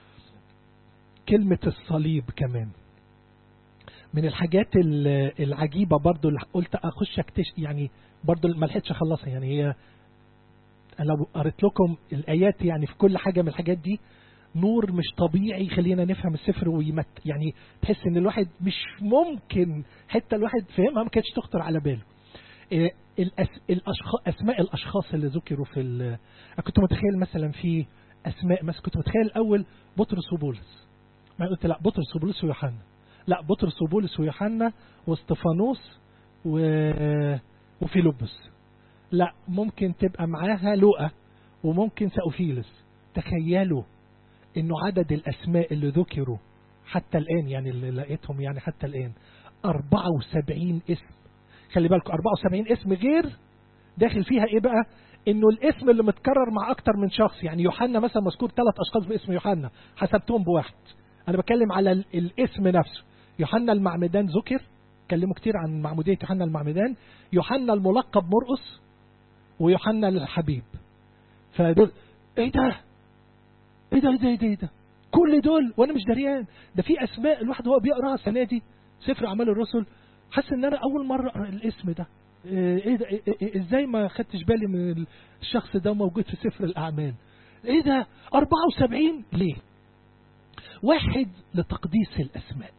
كلمة الصليب كمان من الحاجات العجيبة برضو اللي قلت أخش أكتشف يعني برضو ما لحقتش أخلصها يعني هي لو قريت لكم الآيات يعني في كل حاجة من الحاجات دي نور مش طبيعي يخلينا نفهم السفر ويمت يعني تحس ان الواحد مش ممكن حتى الواحد فهمها ما كانتش تخطر على باله الأس... الأشخاص أسماء الأشخاص اللي ذكروا في ال... كنت متخيل مثلا في أسماء مثلا كنت متخيل الأول بطرس وبولس ما قلت لا بطرس وبولس ويوحنا لا بطرس وبولس ويوحنا واستفانوس و... وفيلبس لا ممكن تبقى معاها لؤى وممكن سأوفيلس تخيلوا انه عدد الاسماء اللي ذكروا حتى الان يعني اللي لقيتهم يعني حتى الان 74 اسم خلي بالكم 74 اسم غير داخل فيها ايه بقى انه الاسم اللي متكرر مع اكتر من شخص يعني يوحنا مثلا مذكور ثلاث اشخاص باسم يوحنا حسبتهم بواحد انا بتكلم على الاسم نفسه يوحنا المعمدان ذكر كلموا كتير عن معمودية يوحنا المعمدان يوحنا الملقب مرقس ويوحنا الحبيب فدول ايه ده ايه ده ايه ده ايه ده, إيه ده؟ كل دول وانا مش دريان ده في اسماء الواحد وهو بيقراها السنه دي سفر اعمال الرسل حاسس ان انا اول مره اقرا الاسم ده ايه ده إيه إيه ازاي ما خدتش بالي من الشخص ده موجود في سفر الاعمال ايه ده 74 ليه واحد لتقديس الاسماء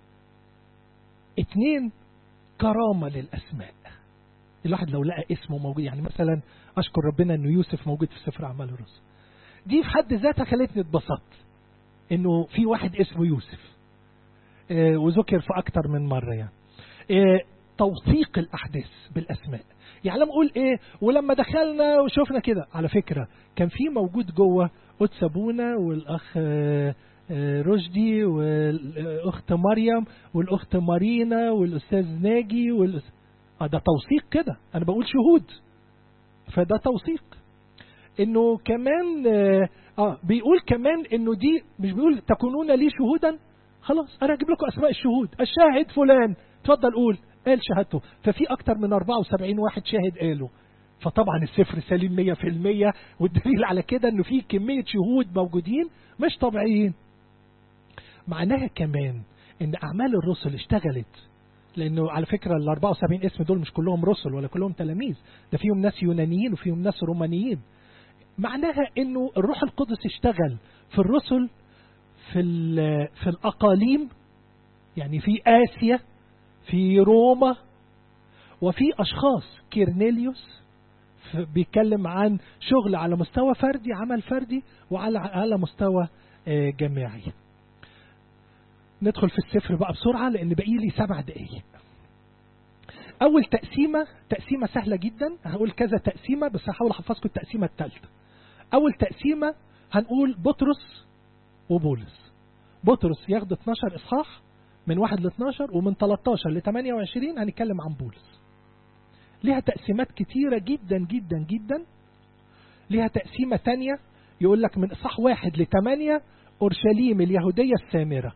اتنين كرامه للاسماء الواحد لو لقى اسمه موجود يعني مثلا اشكر ربنا انه يوسف موجود في سفر اعمال الرسل دي في حد ذاتها خلتني اتبسطت انه في واحد اسمه يوسف آه وذكر في اكتر من مرة يعني آه توثيق الاحداث بالاسماء يعني لما اقول ايه ولما دخلنا وشوفنا كده على فكرة كان في موجود جوه قدس ابونا والاخ آه رشدي والاخت مريم والاخت مارينا والاستاذ ناجي والأس... آه ده توثيق كده انا بقول شهود فده توثيق انه كمان اه بيقول كمان انه دي مش بيقول تكونون لي شهودا خلاص انا هجيب لكم اسماء الشهود الشاهد فلان اتفضل قول قال شهادته ففي اكتر من 74 واحد شاهد قالوا فطبعا الصفر سليم 100% والدليل على كده انه في كميه شهود موجودين مش طبيعيين معناها كمان ان اعمال الرسل اشتغلت لانه على فكره ال 74 اسم دول مش كلهم رسل ولا كلهم تلاميذ ده فيهم ناس يونانيين وفيهم ناس رومانيين معناها انه الروح القدس اشتغل في الرسل في في الاقاليم يعني في اسيا في روما وفي اشخاص كيرنيليوس بيتكلم عن شغل على مستوى فردي عمل فردي وعلى على مستوى جماعي ندخل في السفر بقى بسرعة لأن باقي لي سبع دقايق أول تقسيمة تقسيمة سهلة جدا هقول كذا تقسيمة بس هحاول أحفظكم التقسيمة الثالثة أول تقسيمة هنقول بطرس وبولس بطرس ياخد 12 إصحاح من 1 ل 12 ومن 13 ل 28 هنتكلم عن بولس ليها تقسيمات كتيرة جدا جدا جدا ليها تقسيمة تانية يقول لك من إصحاح واحد لثمانية أورشليم اليهودية السامرة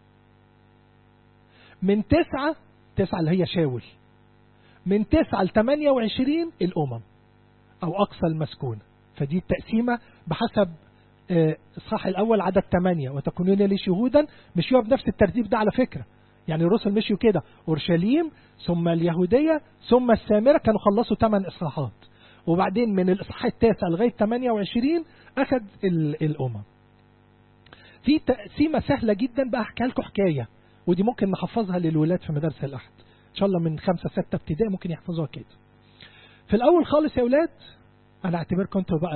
من تسعة تسعة اللي هي شاول من تسعة لثمانية وعشرين الأمم أو أقصى المسكونة فدي التقسيمة بحسب الإصحاح الأول عدد ثمانية وتكونون لي شهودا مشيوها بنفس الترتيب ده على فكرة يعني الرسل مشيوا كده أورشليم ثم اليهودية ثم السامرة كانوا خلصوا ثمان إصحاحات وبعدين من الإصحاح التاسع لغاية 28 أخذ الأمم في تقسيمة سهلة جدا بقى أحكي لكم حكاية ودي ممكن نحفظها للولاد في مدارس الأحد إن شاء الله من خمسة ستة ابتدائي ممكن يحفظوها كده في الأول خالص يا ولاد أنا أعتبركم أنتوا بقى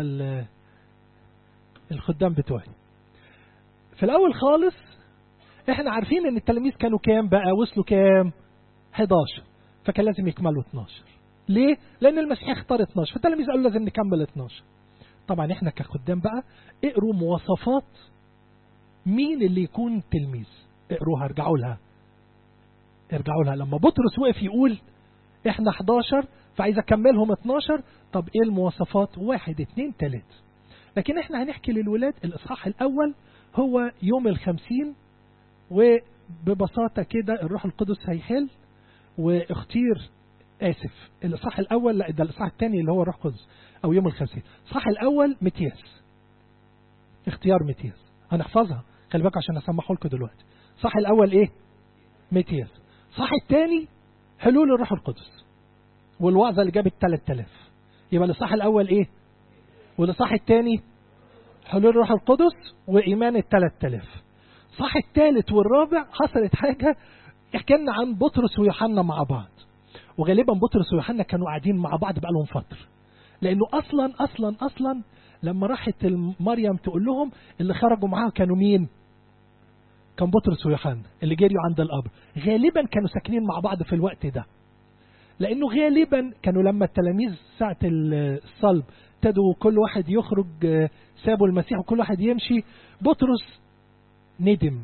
الخدام بتوعي في الأول خالص احنا عارفين ان التلاميذ كانوا كام بقى وصلوا كام 11 فكان لازم يكملوا 12 ليه لان المسيح اختار 12 فالتلاميذ قالوا لازم نكمل 12 طبعا احنا كخدام بقى اقروا مواصفات مين اللي يكون تلميذ اقروها ارجعوا لها ارجعوا لها لما بطرس وقف يقول احنا 11 فعايز اكملهم 12 طب ايه المواصفات واحد اتنين تلاتة لكن احنا هنحكي للولاد الاصحاح الاول هو يوم الخمسين وببساطة كده الروح القدس هيحل واختير آسف الإصحاح الأول لا ده الإصحاح الثاني اللي هو الروح القدس أو يوم الخمسين الإصحاح الأول متياس اختيار متياس هنحفظها خلي بالكم عشان أسمحه لكم دلوقتي الإصحاح الأول إيه؟ متياس الإصحاح الثاني حلول الروح القدس والوعظة اللي جابت 3000 يبقى الإصحاح الأول إيه؟ والإصحاح الثاني حلول الروح القدس وإيمان ال 3000 صح الثالث والرابع حصلت حاجة احكي لنا عن بطرس ويوحنا مع بعض وغالبا بطرس ويوحنا كانوا قاعدين مع بعض بقالهم فترة لأنه أصلا أصلا أصلا لما راحت مريم تقول لهم اللي خرجوا معاها كانوا مين كان بطرس ويوحنا اللي جريوا عند القبر غالبا كانوا ساكنين مع بعض في الوقت ده لأنه غالبا كانوا لما التلاميذ ساعة الصلب ابتدوا كل واحد يخرج سابوا المسيح وكل واحد يمشي بطرس ندم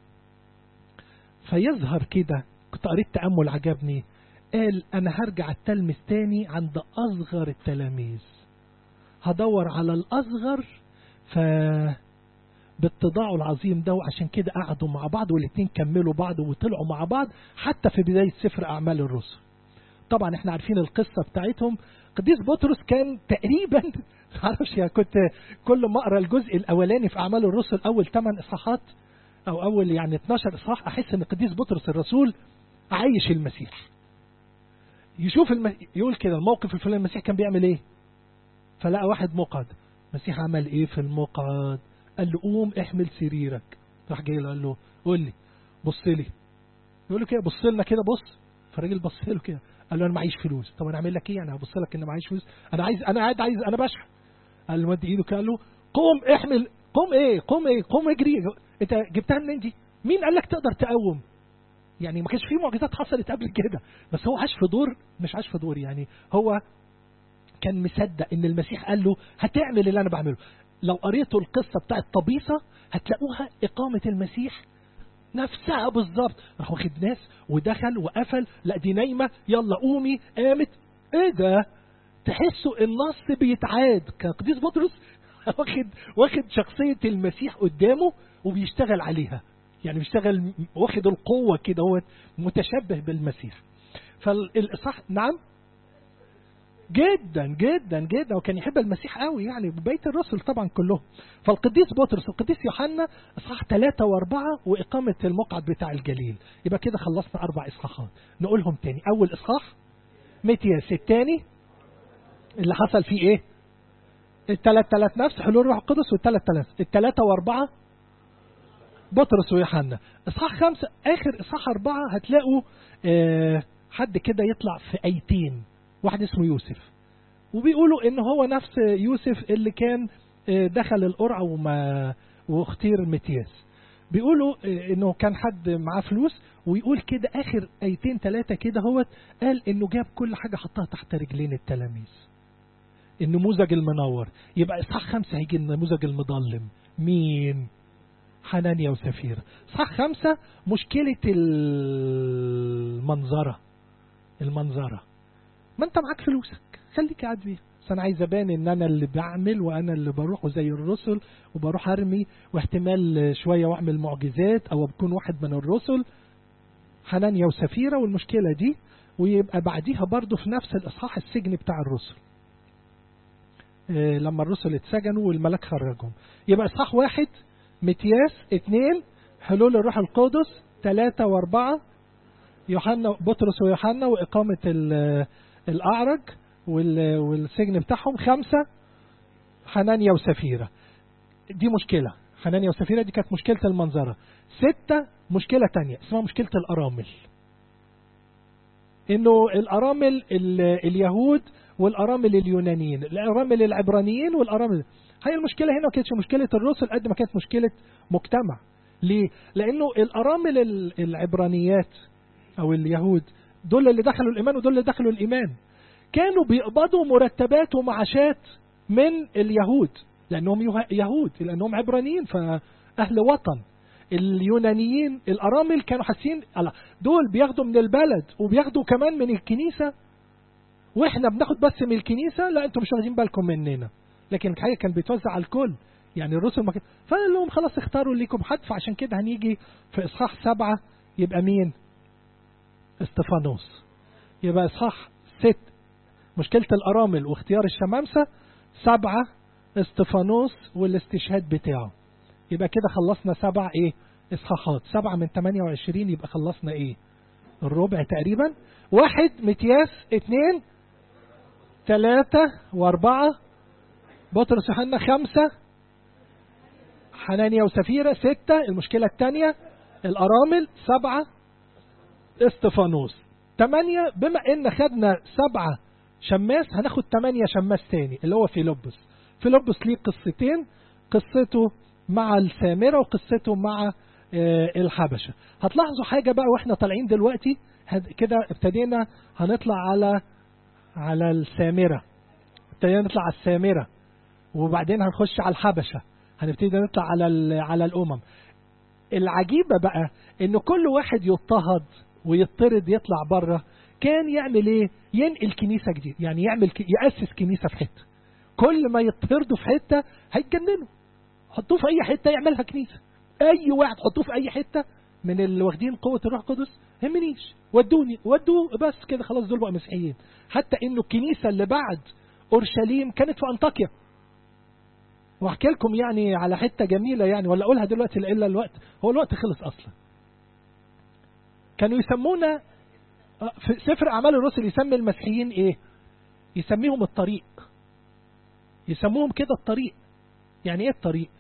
فيظهر كده كنت قريت تأمل عجبني قال أنا هرجع التلمس تاني عند أصغر التلاميذ هدور على الأصغر ف باتضاعه العظيم ده وعشان كده قعدوا مع بعض والاثنين كملوا بعض وطلعوا مع بعض حتى في بداية سفر أعمال الرسل طبعا احنا عارفين القصة بتاعتهم قديس بطرس كان تقريبا معرفش يعني كنت كل ما اقرا الجزء الاولاني في اعمال الرسل اول 8 اصحاحات او اول يعني 12 اصحاح احس ان قديس بطرس الرسول عايش المسيح يشوف الم... يقول كده الموقف الفلاني المسيح كان بيعمل ايه فلقى واحد مقعد المسيح عمل ايه في المقعد قال له قوم احمل سريرك راح جاي له قال له قول لي بص لي يقول له كده بص لنا كده بص فالراجل بص له كده قال له انا معيش فلوس طب انا اعمل لك ايه انا هبص لك ان معيش فلوس انا عايز انا قاعد عايز انا بشحن قال له مد ايده كده قال له قوم احمل قوم ايه قوم ايه قوم اجري انت جبتها منين دي مين قال لك تقدر تقوم يعني ما كانش في معجزات حصلت قبل كده بس هو عاش في دور مش عاش في دور يعني هو كان مصدق ان المسيح قال له هتعمل اللي انا بعمله لو قريتوا القصه بتاعت طبيصه هتلاقوها اقامه المسيح نفسها بالظبط راح واخد ناس ودخل وقفل لا دي نايمه يلا قومي قامت ايه ده تحسوا النص بيتعاد كقديس بطرس واخد واخد شخصية المسيح قدامه وبيشتغل عليها يعني بيشتغل واخد القوة كده هو متشبه بالمسيح فالإصحاح نعم جدا جدا جدا وكان يحب المسيح قوي يعني بيت الرسل طبعا كلهم فالقديس بطرس والقديس يوحنا اصحاح ثلاثة واربعة واقامة المقعد بتاع الجليل يبقى كده خلصنا اربع اصحاحات نقولهم تاني اول اصحاح متياس الثاني اللي حصل فيه ايه الثلاث ثلاث نفس حلول روح القدس والثلاث ثلاث الثلاثة واربعة بطرس ويوحنا اصحاح خمسة اخر اصحاح اربعة هتلاقوا آه حد كده يطلع في ايتين واحد اسمه يوسف وبيقولوا ان هو نفس يوسف اللي كان دخل القرعة وما واختير متياس بيقولوا انه كان حد معاه فلوس ويقول كده اخر ايتين ثلاثة كده هو قال انه جاب كل حاجة حطها تحت رجلين التلاميذ النموذج المنور يبقى اصحاح خمسة هيجي النموذج المظلم مين حنانيا وسفيرة اصحاح خمسة مشكلة المنظرة المنظرة ما انت معاك فلوسك خليك قاعد بيها بس انا عايز ابان ان انا اللي بعمل وانا اللي بروح زي الرسل وبروح ارمي واحتمال شويه واعمل معجزات او بكون واحد من الرسل حنانيا وسفيرة والمشكلة دي ويبقى بعديها برضه في نفس الإصحاح السجن بتاع الرسل إيه لما الرسل اتسجنوا والملاك خرجهم يبقى إصحاح واحد متياس اثنين حلول الروح القدس ثلاثة وأربعة يوحنا بطرس ويوحنا وإقامة الأعرج والسجن بتاعهم خمسة حنانيا وسفيرة دي مشكلة حنانيا وسفيرة دي كانت مشكلة المنظرة ستة مشكلة تانية اسمها مشكلة الأرامل انه الأرامل اليهود والأرامل اليونانيين الأرامل العبرانيين والأرامل هي المشكلة هنا ما كانتش مشكلة الرسل قد ما كانت مشكلة مجتمع ليه؟ لأنه الأرامل العبرانيات أو اليهود دول اللي دخلوا الإيمان ودول اللي دخلوا الإيمان كانوا بيقبضوا مرتبات ومعاشات من اليهود لأنهم يهود لأنهم عبرانيين فأهل وطن اليونانيين الأرامل كانوا حاسين دول بياخدوا من البلد وبياخدوا كمان من الكنيسة واحنا بناخد بس من الكنيسة لا انتم مش واخدين بالكم مننا لكن الحقيقة كان بيتوزع على الكل يعني الرسل ما كان فقال لهم خلاص اختاروا ليكم حد فعشان كده هنيجي في اصحاح سبعة يبقى مين استفانوس يبقى اصحاح ست مشكلة الأرامل واختيار الشمامسة سبعة استفانوس والاستشهاد بتاعه يبقى كده خلصنا سبع ايه اصحاحات سبعة من 28 يبقى خلصنا ايه الربع تقريبا واحد متياس اثنين ثلاثة واربعة بطرس يوحنا خمسة حنانيا وسفيرة ستة المشكلة الثانية الأرامل سبعة استفانوس ثمانية بما ان خدنا سبعة شماس هناخد ثمانية شماس تاني اللي هو فيلبس فيلبس ليه قصتين قصته مع السامرة وقصته مع الحبشة هتلاحظوا حاجة بقى واحنا طالعين دلوقتي كده ابتدينا هنطلع على على السامرة ابتدينا نطلع على السامرة وبعدين هنخش على الحبشة هنبتدي نطلع على على الأمم العجيبة بقى ان كل واحد يضطهد ويطرد يطلع بره كان يعمل ايه ينقل كنيسة جديد يعني يعمل ك... يأسس كنيسة في حتة كل ما يطردوا في حتة هيتجننوا حطوه في اي حتة يعملها كنيسة اي واحد حطوه في اي حتة من اللي واخدين قوة الروح القدس همنيش ودوني ودوه بس كده خلاص دول بقى مسيحيين حتى انه الكنيسة اللي بعد اورشليم كانت في انطاكيا واحكي لكم يعني على حتة جميلة يعني ولا اقولها دلوقتي الا الوقت هو الوقت خلص اصلا كانوا يسمونا في سفر اعمال الرسل يسمي المسيحيين ايه يسميهم الطريق يسموهم كده الطريق يعني ايه الطريق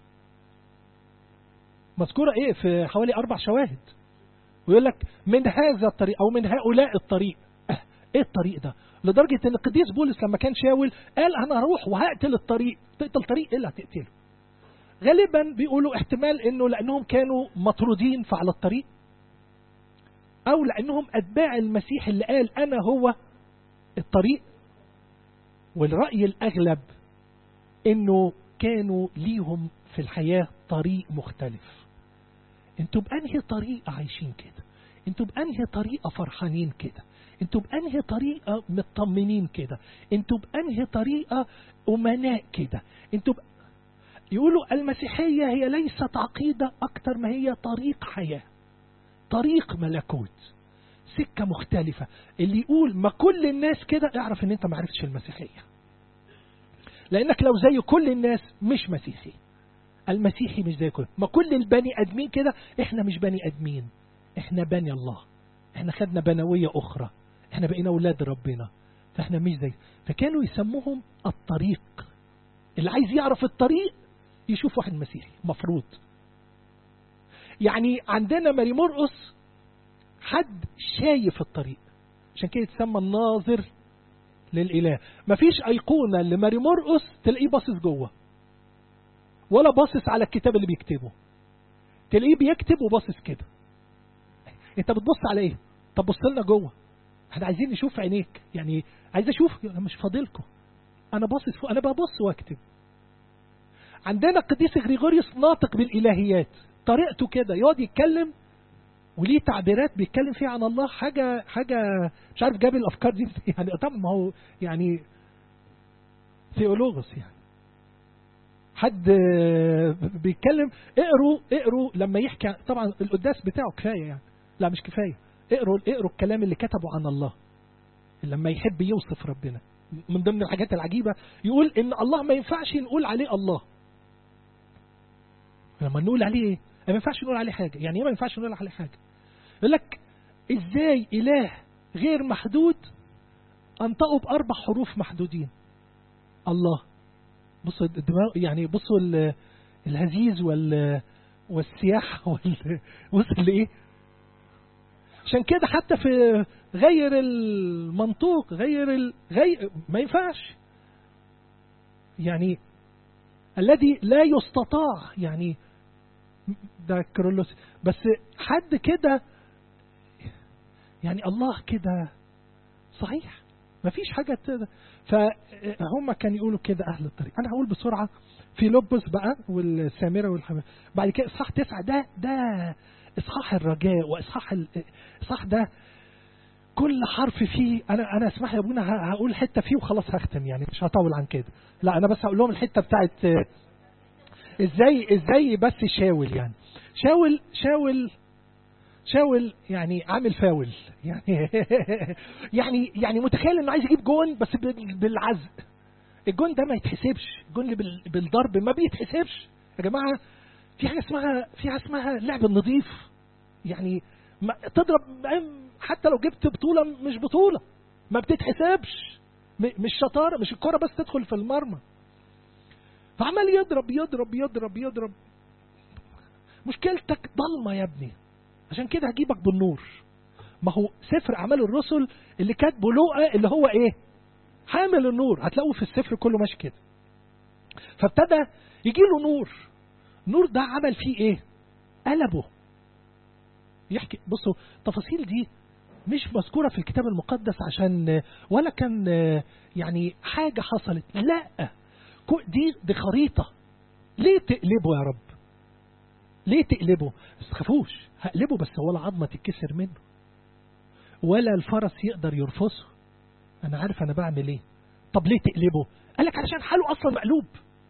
مذكورة ايه في حوالي اربع شواهد ويقول لك من هذا الطريق او من هؤلاء الطريق ايه الطريق ده لدرجة ان القديس بولس لما كان شاول قال انا هروح وهقتل الطريق تقتل الطريق ايه اللي هتقتله غالبا بيقولوا احتمال انه لانهم كانوا مطرودين فعلى الطريق او لانهم اتباع المسيح اللي قال انا هو الطريق والرأي الاغلب انه كانوا ليهم في الحياة طريق مختلف انتوا بأنهي طريقة عايشين كده انتوا بأنهي طريقة فرحانين كده انتوا بأنهي طريقة مطمنين كده انتوا بأنهي طريقة أمناء كده انتوا ب... يقولوا المسيحية هي ليست عقيدة أكتر ما هي طريق حياة طريق ملكوت سكة مختلفة اللي يقول ما كل الناس كده اعرف ان انت ما عرفتش المسيحية لانك لو زي كل الناس مش مسيحي المسيحي مش زي كل ما كل البني ادمين كده احنا مش بني ادمين احنا بني الله احنا خدنا بنوية اخرى احنا بقينا اولاد ربنا فاحنا مش زي فكانوا يسموهم الطريق اللي عايز يعرف الطريق يشوف واحد مسيحي مفروض يعني عندنا ماري مرقس حد شايف الطريق عشان كده يتسمى الناظر للإله مفيش أيقونة لماري مرقس تلاقيه باصص جوه ولا باصص على الكتاب اللي بيكتبه تلاقيه بيكتب وباصص كده انت بتبص على ايه طب بص لنا جوه احنا عايزين نشوف عينيك يعني عايز اشوف انا مش فاضلكم انا باصص فوق انا ببص واكتب عندنا القديس غريغوريوس ناطق بالالهيات طريقته كده يقعد يتكلم وليه تعبيرات بيتكلم فيها عن الله حاجه حاجه مش عارف جاب الافكار دي يعني طبعا ما هو يعني ثيولوغوس يعني حد بيتكلم اقروا اقروا لما يحكي طبعا القداس بتاعه كفايه يعني لا مش كفايه اقروا اقروا الكلام اللي كتبه عن الله لما يحب يوصف ربنا من ضمن الحاجات العجيبه يقول ان الله ما ينفعش نقول عليه الله لما نقول عليه ايه ما ينفعش نقول عليه حاجه يعني ايه ما ينفعش نقول عليه حاجه يقول لك ازاي اله غير محدود انطقه باربع حروف محدودين الله بصوا الدماغ يعني بصوا الهزيز وال والسياح وال وصل لايه عشان كده حتى في غير المنطوق غير ال... غير ما ينفعش يعني الذي لا يستطاع يعني ده كرولوس بس حد كده يعني الله كده صحيح ما فيش حاجة كده فهم كان يقولوا كده أهل الطريق أنا هقول بسرعة في لبس بقى والسامرة والحمام بعد كده إصحاح تسعة ده ده إصحاح الرجاء وإصحاح الإصحاح ده كل حرف فيه أنا أنا اسمح يا أبونا هقول حتة فيه وخلاص هختم يعني مش هطول عن كده لا أنا بس هقول لهم الحتة بتاعت إزاي إزاي بس شاول يعني شاول شاول شاول يعني عامل فاول يعني يعني يعني متخيل انه عايز يجيب جون بس بالعزق الجون ده ما يتحسبش الجون اللي بالضرب ما بيتحسبش يا جماعه في حاجه اسمها في حاجه اسمها لعب النظيف يعني ما تضرب حتى لو جبت بطوله مش بطوله ما بتتحسبش مش شطاره مش الكره بس تدخل في المرمى فعمال يضرب يضرب يضرب يضرب مشكلتك ضلمه يا ابني عشان كده هجيبك بالنور ما هو سفر اعمال الرسل اللي كاتبه لوقا اللي هو ايه حامل النور هتلاقوه في السفر كله ماشي كده فابتدى يجي له نور النور ده عمل فيه ايه قلبه يحكي بصوا التفاصيل دي مش مذكورة في الكتاب المقدس عشان ولا كان يعني حاجة حصلت لا دي دي خريطة ليه تقلبه يا رب ليه تقلبه بس تخافوش هقلبه بس ولا عظمة تتكسر منه ولا الفرس يقدر يرفسه انا عارف انا بعمل ايه طب ليه تقلبه قال لك علشان حاله اصلا مقلوب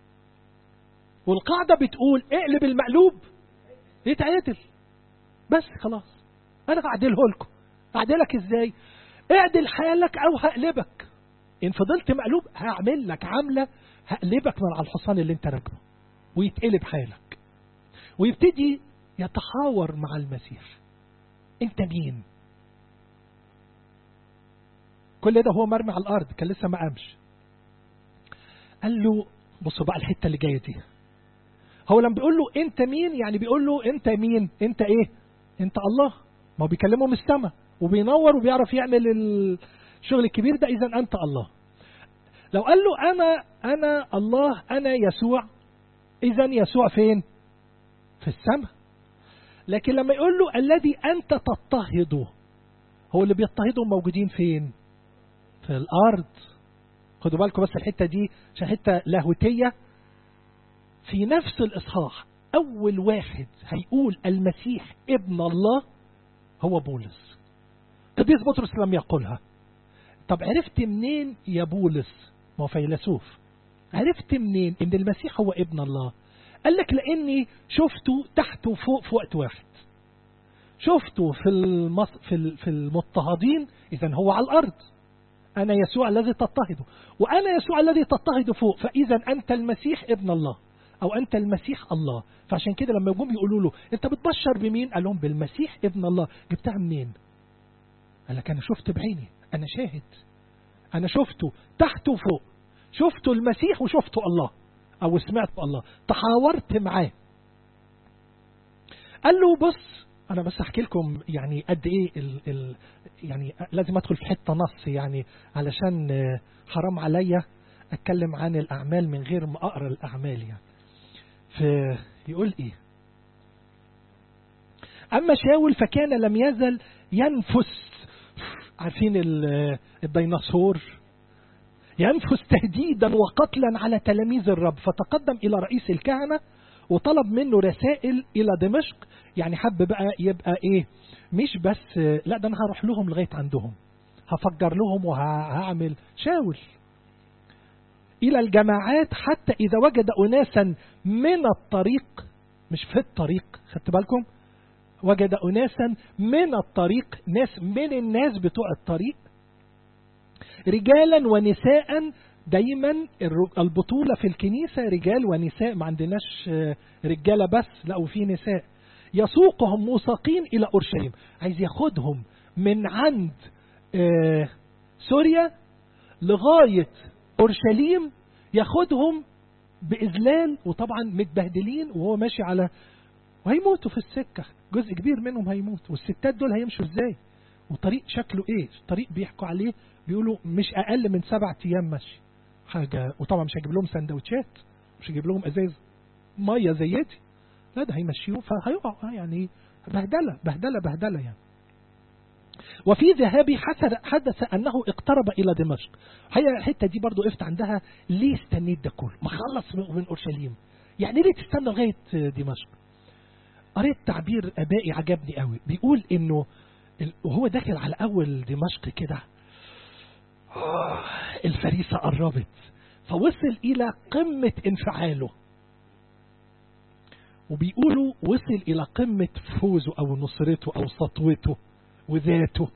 والقاعدة بتقول اقلب المقلوب يتعدل بس خلاص انا هعدله لكم اعدلك ازاي اعدل حالك او هقلبك ان فضلت مقلوب هعمل لك عاملة هقلبك من على الحصان اللي انت راكبه ويتقلب حالك ويبتدي يتحاور مع المسيح انت مين كل ده هو مرمي على الارض كان لسه ما قامش قال له بصوا بقى الحته اللي جايه دي هو لما بيقول له انت مين يعني بيقول له انت مين انت ايه انت الله ما هو بيكلمه من السماء وبينور وبيعرف يعمل الشغل الكبير ده اذا انت الله لو قال له انا انا الله انا يسوع اذا يسوع فين في السماء لكن لما يقول له الذي انت تضطهده هو اللي بيضطهدهم موجودين فين في الارض خدوا بالكم بس الحته دي عشان حته لاهوتيه في نفس الاصحاح اول واحد هيقول المسيح ابن الله هو بولس قديس بطرس لم يقولها طب عرفت منين يا بولس ما هو فيلسوف عرفت منين ان المسيح هو ابن الله قال لك لاني شفته تحت وفوق في وقت واحد شفته في المص... في ال- في المضطهدين اذا هو على الارض انا يسوع الذي تضطهده وانا يسوع الذي تضطهد فوق فاذا انت المسيح ابن الله او انت المسيح الله فعشان كده لما يجوا يقولوا له انت بتبشر بمين قال لهم بالمسيح ابن الله جبتها منين قال لك انا شفت بعيني انا شاهد انا شفته تحت وفوق شفته المسيح وشفته الله او سمعت الله تحاورت معاه قال له بص انا بس احكي لكم يعني قد ايه ال ال يعني لازم ادخل في حته نص يعني علشان آه، حرام عليا اتكلم عن الاعمال من غير ما اقرا الاعمال يعني فيقول ايه اما شاول فكان لم يزل ينفس عارفين ال- الديناصور ينفس تهديدا وقتلا على تلاميذ الرب فتقدم الى رئيس الكهنه وطلب منه رسائل الى دمشق يعني حب بقى يبقى ايه مش بس لا ده انا هروح لهم لغايه عندهم هفجر لهم وهعمل شاول الى الجماعات حتى اذا وجد اناسا من الطريق مش في الطريق خدت بالكم وجد اناسا من الطريق ناس من الناس بتوع الطريق رجالا ونساء دايما الر- البطولة في الكنيسة رجال ونساء ما عندناش آه، رجالة بس لا وفي نساء يسوقهم موثقين إلى أورشليم عايز ياخدهم من عند آه، سوريا لغاية أورشليم ياخدهم بإذلال وطبعا متبهدلين وهو ماشي على وهيموتوا في السكة جزء كبير منهم هيموت والستات دول هيمشوا ازاي وطريق شكله ايه طريق بيحكوا عليه بيقولوا مش اقل من سبع ايام مشي حاجة وطبعا مش هجيب لهم سندوتشات مش هجيب لهم ازاز مية زيتي لا ده هيمشيهم فهيقعوا يعني بهدلة بهدلة بهدلة يعني وفي ذهابي حدث, حدث أنه اقترب إلى دمشق هي الحتة دي برضو وقفت عندها ليه استنيت ده كله ما خلص من من أورشليم يعني ليه تستنى لغاية دمشق قريت تعبير ابائي عجبني قوي بيقول انه ال- وهو داخل على اول دمشق كده آه، الفريسه قربت فوصل الى قمه انفعاله وبيقولوا وصل الى قمه فوزه او نصرته او سطوته وذاته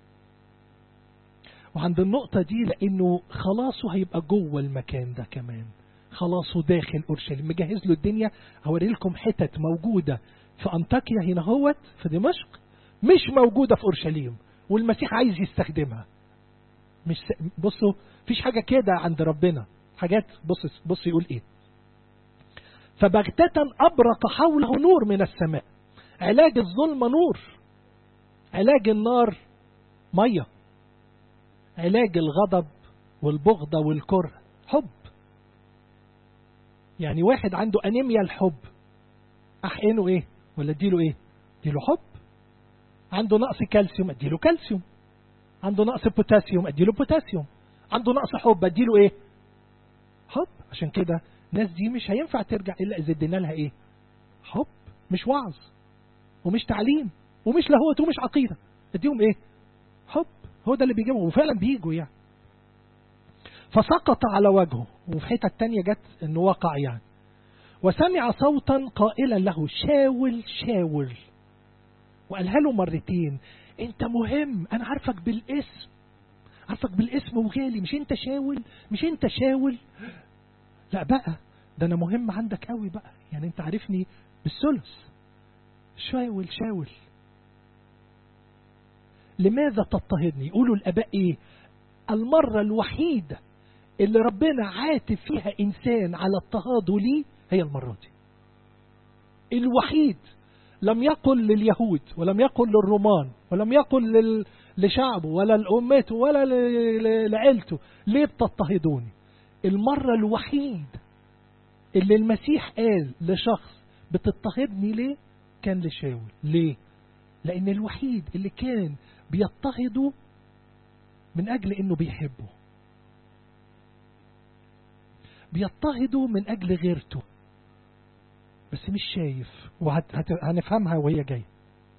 وعند النقطة دي لأنه خلاصه هيبقى جوه المكان ده كمان خلاصه داخل أورشليم مجهز له الدنيا هوري لكم حتت موجودة في أنطاكيا هنا هوت في دمشق مش موجودة في أورشليم والمسيح عايز يستخدمها مش س... بصوا فيش حاجة كده عند ربنا حاجات بص بص يقول ايه فبغتة أبرق حوله نور من السماء علاج الظلمة نور علاج النار مية علاج الغضب والبغضة والكره حب يعني واحد عنده أنيميا الحب أحقنه إيه ولا اديله إيه اديله حب عنده نقص كالسيوم اديله كالسيوم عنده نقص بوتاسيوم اديله بوتاسيوم عنده نقص حب اديله ايه حب عشان كده الناس دي مش هينفع ترجع الا اذا ادينا لها ايه حب مش وعظ ومش تعليم ومش لاهوت ومش عقيده اديهم ايه حب هو ده اللي بيجيبهم وفعلا بيجوا يعني فسقط على وجهه وفي حته تانية جت انه وقع يعني وسمع صوتا قائلا له شاول شاول وقالها له مرتين انت مهم انا عارفك بالاسم عارفك بالاسم وغالي مش انت شاول مش انت شاول لا بقى ده انا مهم عندك قوي بقى يعني انت عارفني بالثلث شاول شاول لماذا تضطهدني يقولوا الاباء ايه المرة الوحيدة اللي ربنا عاتب فيها انسان على اضطهاده ليه هي المرة دي الوحيد لم يقل لليهود ولم يقل للرومان ولم يقل لل... لشعبه ولا لأمته ولا ل... لعيلته ليه بتضطهدوني المرة الوحيد اللي المسيح قال لشخص بتضطهدني ليه كان لشاول ليه لأن الوحيد اللي كان بيضطهده من أجل أنه بيحبه بيضطهده من أجل غيرته بس مش شايف وهنفهمها وهي جاية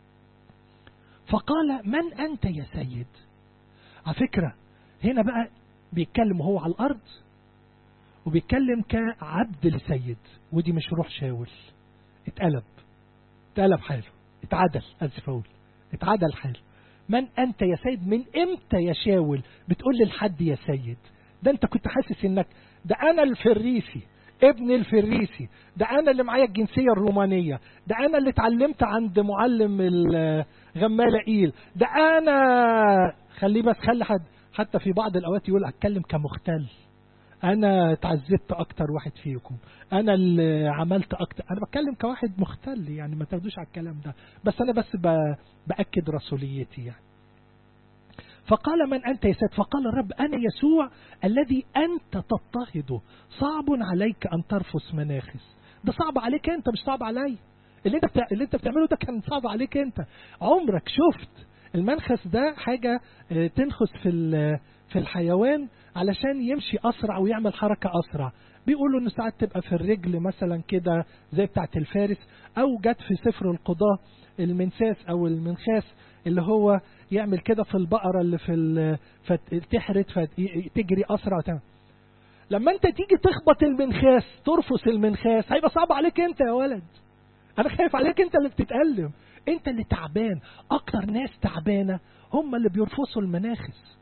فقال من أنت يا سيد على فكرة هنا بقى بيتكلم وهو على الأرض وبيتكلم كعبد لسيد ودي مش روح شاول اتقلب اتقلب حاله اتعدل اسف اقول اتعدل حاله من انت يا سيد من امتى يا شاول بتقول للحد يا سيد ده انت كنت حاسس انك ده انا الفريسي ابن الفريسي ده انا اللي معايا الجنسيه الرومانيه ده انا اللي اتعلمت عند معلم الغمالائيل ده انا خليه بس خلي حد حتى في بعض الاوقات يقول اتكلم كمختل انا اتعذبت اكتر واحد فيكم انا اللي عملت اكتر انا بتكلم كواحد مختل يعني ما تاخدوش على الكلام ده بس انا بس باكد رسوليتي يعني فقال من أنت يا سيد فقال الرب أنا يسوع الذي أنت تضطهده صعب عليك أن ترفس مناخس ده صعب عليك أنت مش صعب علي اللي انت اللي انت بتعمله ده كان صعب عليك انت عمرك شفت المنخس ده حاجة تنخس في في الحيوان علشان يمشي أسرع ويعمل حركة أسرع بيقولوا إنه ساعات تبقى في الرجل مثلا كده زي بتاعة الفارس أو جت في سفر القضاة المنساس أو المنخاس اللي هو يعمل كده في البقرة اللي في فتحرت فتجري أسرع وتعمل. لما أنت تيجي تخبط المنخاس ترفس المنخاس هيبقى صعب عليك أنت يا ولد أنا خايف عليك أنت اللي بتتألم أنت اللي تعبان أكتر ناس تعبانة هم اللي بيرفسوا المناخس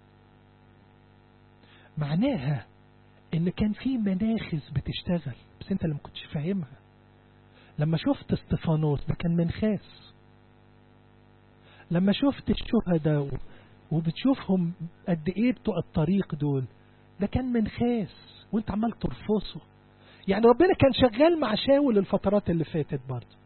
معناها ان كان في مناخز بتشتغل بس انت اللي ما كنتش فاهمها لما شفت استفانوس ده كان منخاس لما شفت الشهداء وبتشوفهم قد ايه بتوع الطريق دول ده كان منخاس وانت عمال ترفصه يعني ربنا كان شغال مع شاول الفترات اللي فاتت برضه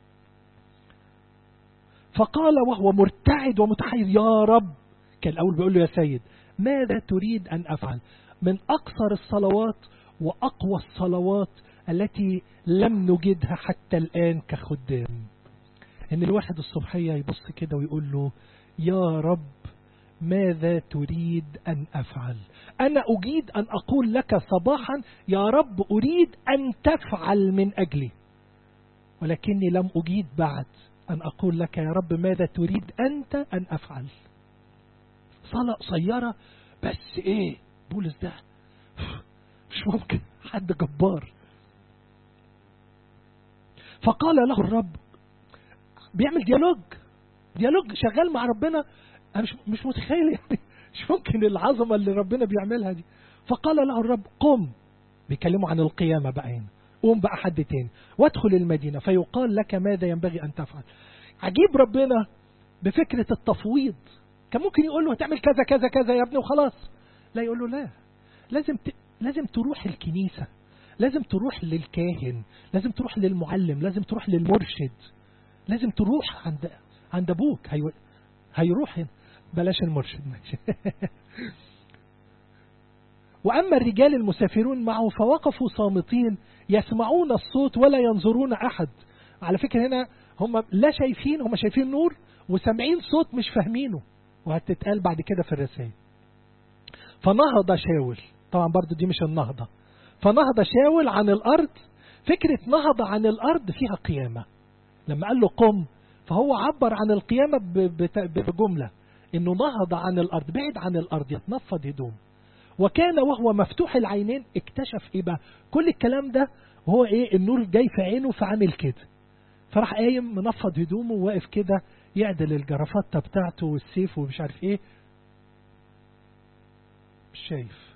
فقال وهو مرتعد ومتحيز يا رب كان الاول بيقول له يا سيد ماذا تريد ان افعل من اقصر الصلوات واقوى الصلوات التي لم نجدها حتى الان كخدام ان الواحد الصبحيه يبص كده ويقول له يا رب ماذا تريد ان افعل انا اجيد ان اقول لك صباحا يا رب اريد ان تفعل من اجلي ولكني لم اجيد بعد ان اقول لك يا رب ماذا تريد انت ان افعل صلاة قصيرة بس ايه بولس ده مش ممكن حد جبار فقال له الرب بيعمل ديالوج ديالوج شغال مع ربنا انا مش مش متخيل يعني مش ممكن العظمه اللي ربنا بيعملها دي فقال له الرب قم بيكلموا عن القيامه بقى هنا قوم بقى حد تاني وادخل المدينه فيقال لك ماذا ينبغي ان تفعل عجيب ربنا بفكره التفويض كان ممكن يقول له هتعمل كذا كذا كذا يا ابني وخلاص لا يقول له لا لازم ت... لازم تروح الكنيسة لازم تروح للكاهن لازم تروح للمعلم لازم تروح للمرشد لازم تروح عند عند ابوك هي... هيروح هنا بلاش المرشد ماشي واما الرجال المسافرون معه فوقفوا صامتين يسمعون الصوت ولا ينظرون احد على فكره هنا هم لا شايفين هم شايفين نور وسامعين صوت مش فاهمينه وهتتقال بعد كده في الرسائل فنهض شاول طبعا برضو دي مش النهضة فنهض شاول عن الأرض فكرة نهض عن الأرض فيها قيامة لما قال له قم فهو عبر عن القيامة بجملة انه نهض عن الأرض بعد عن الأرض يتنفض هدوم وكان وهو مفتوح العينين اكتشف ايه بقى كل الكلام ده وهو ايه النور جاي في عينه فعامل كده فراح قايم منفض هدومه وواقف كده يعدل الجرافته بتاعته والسيف ومش عارف ايه مش شايف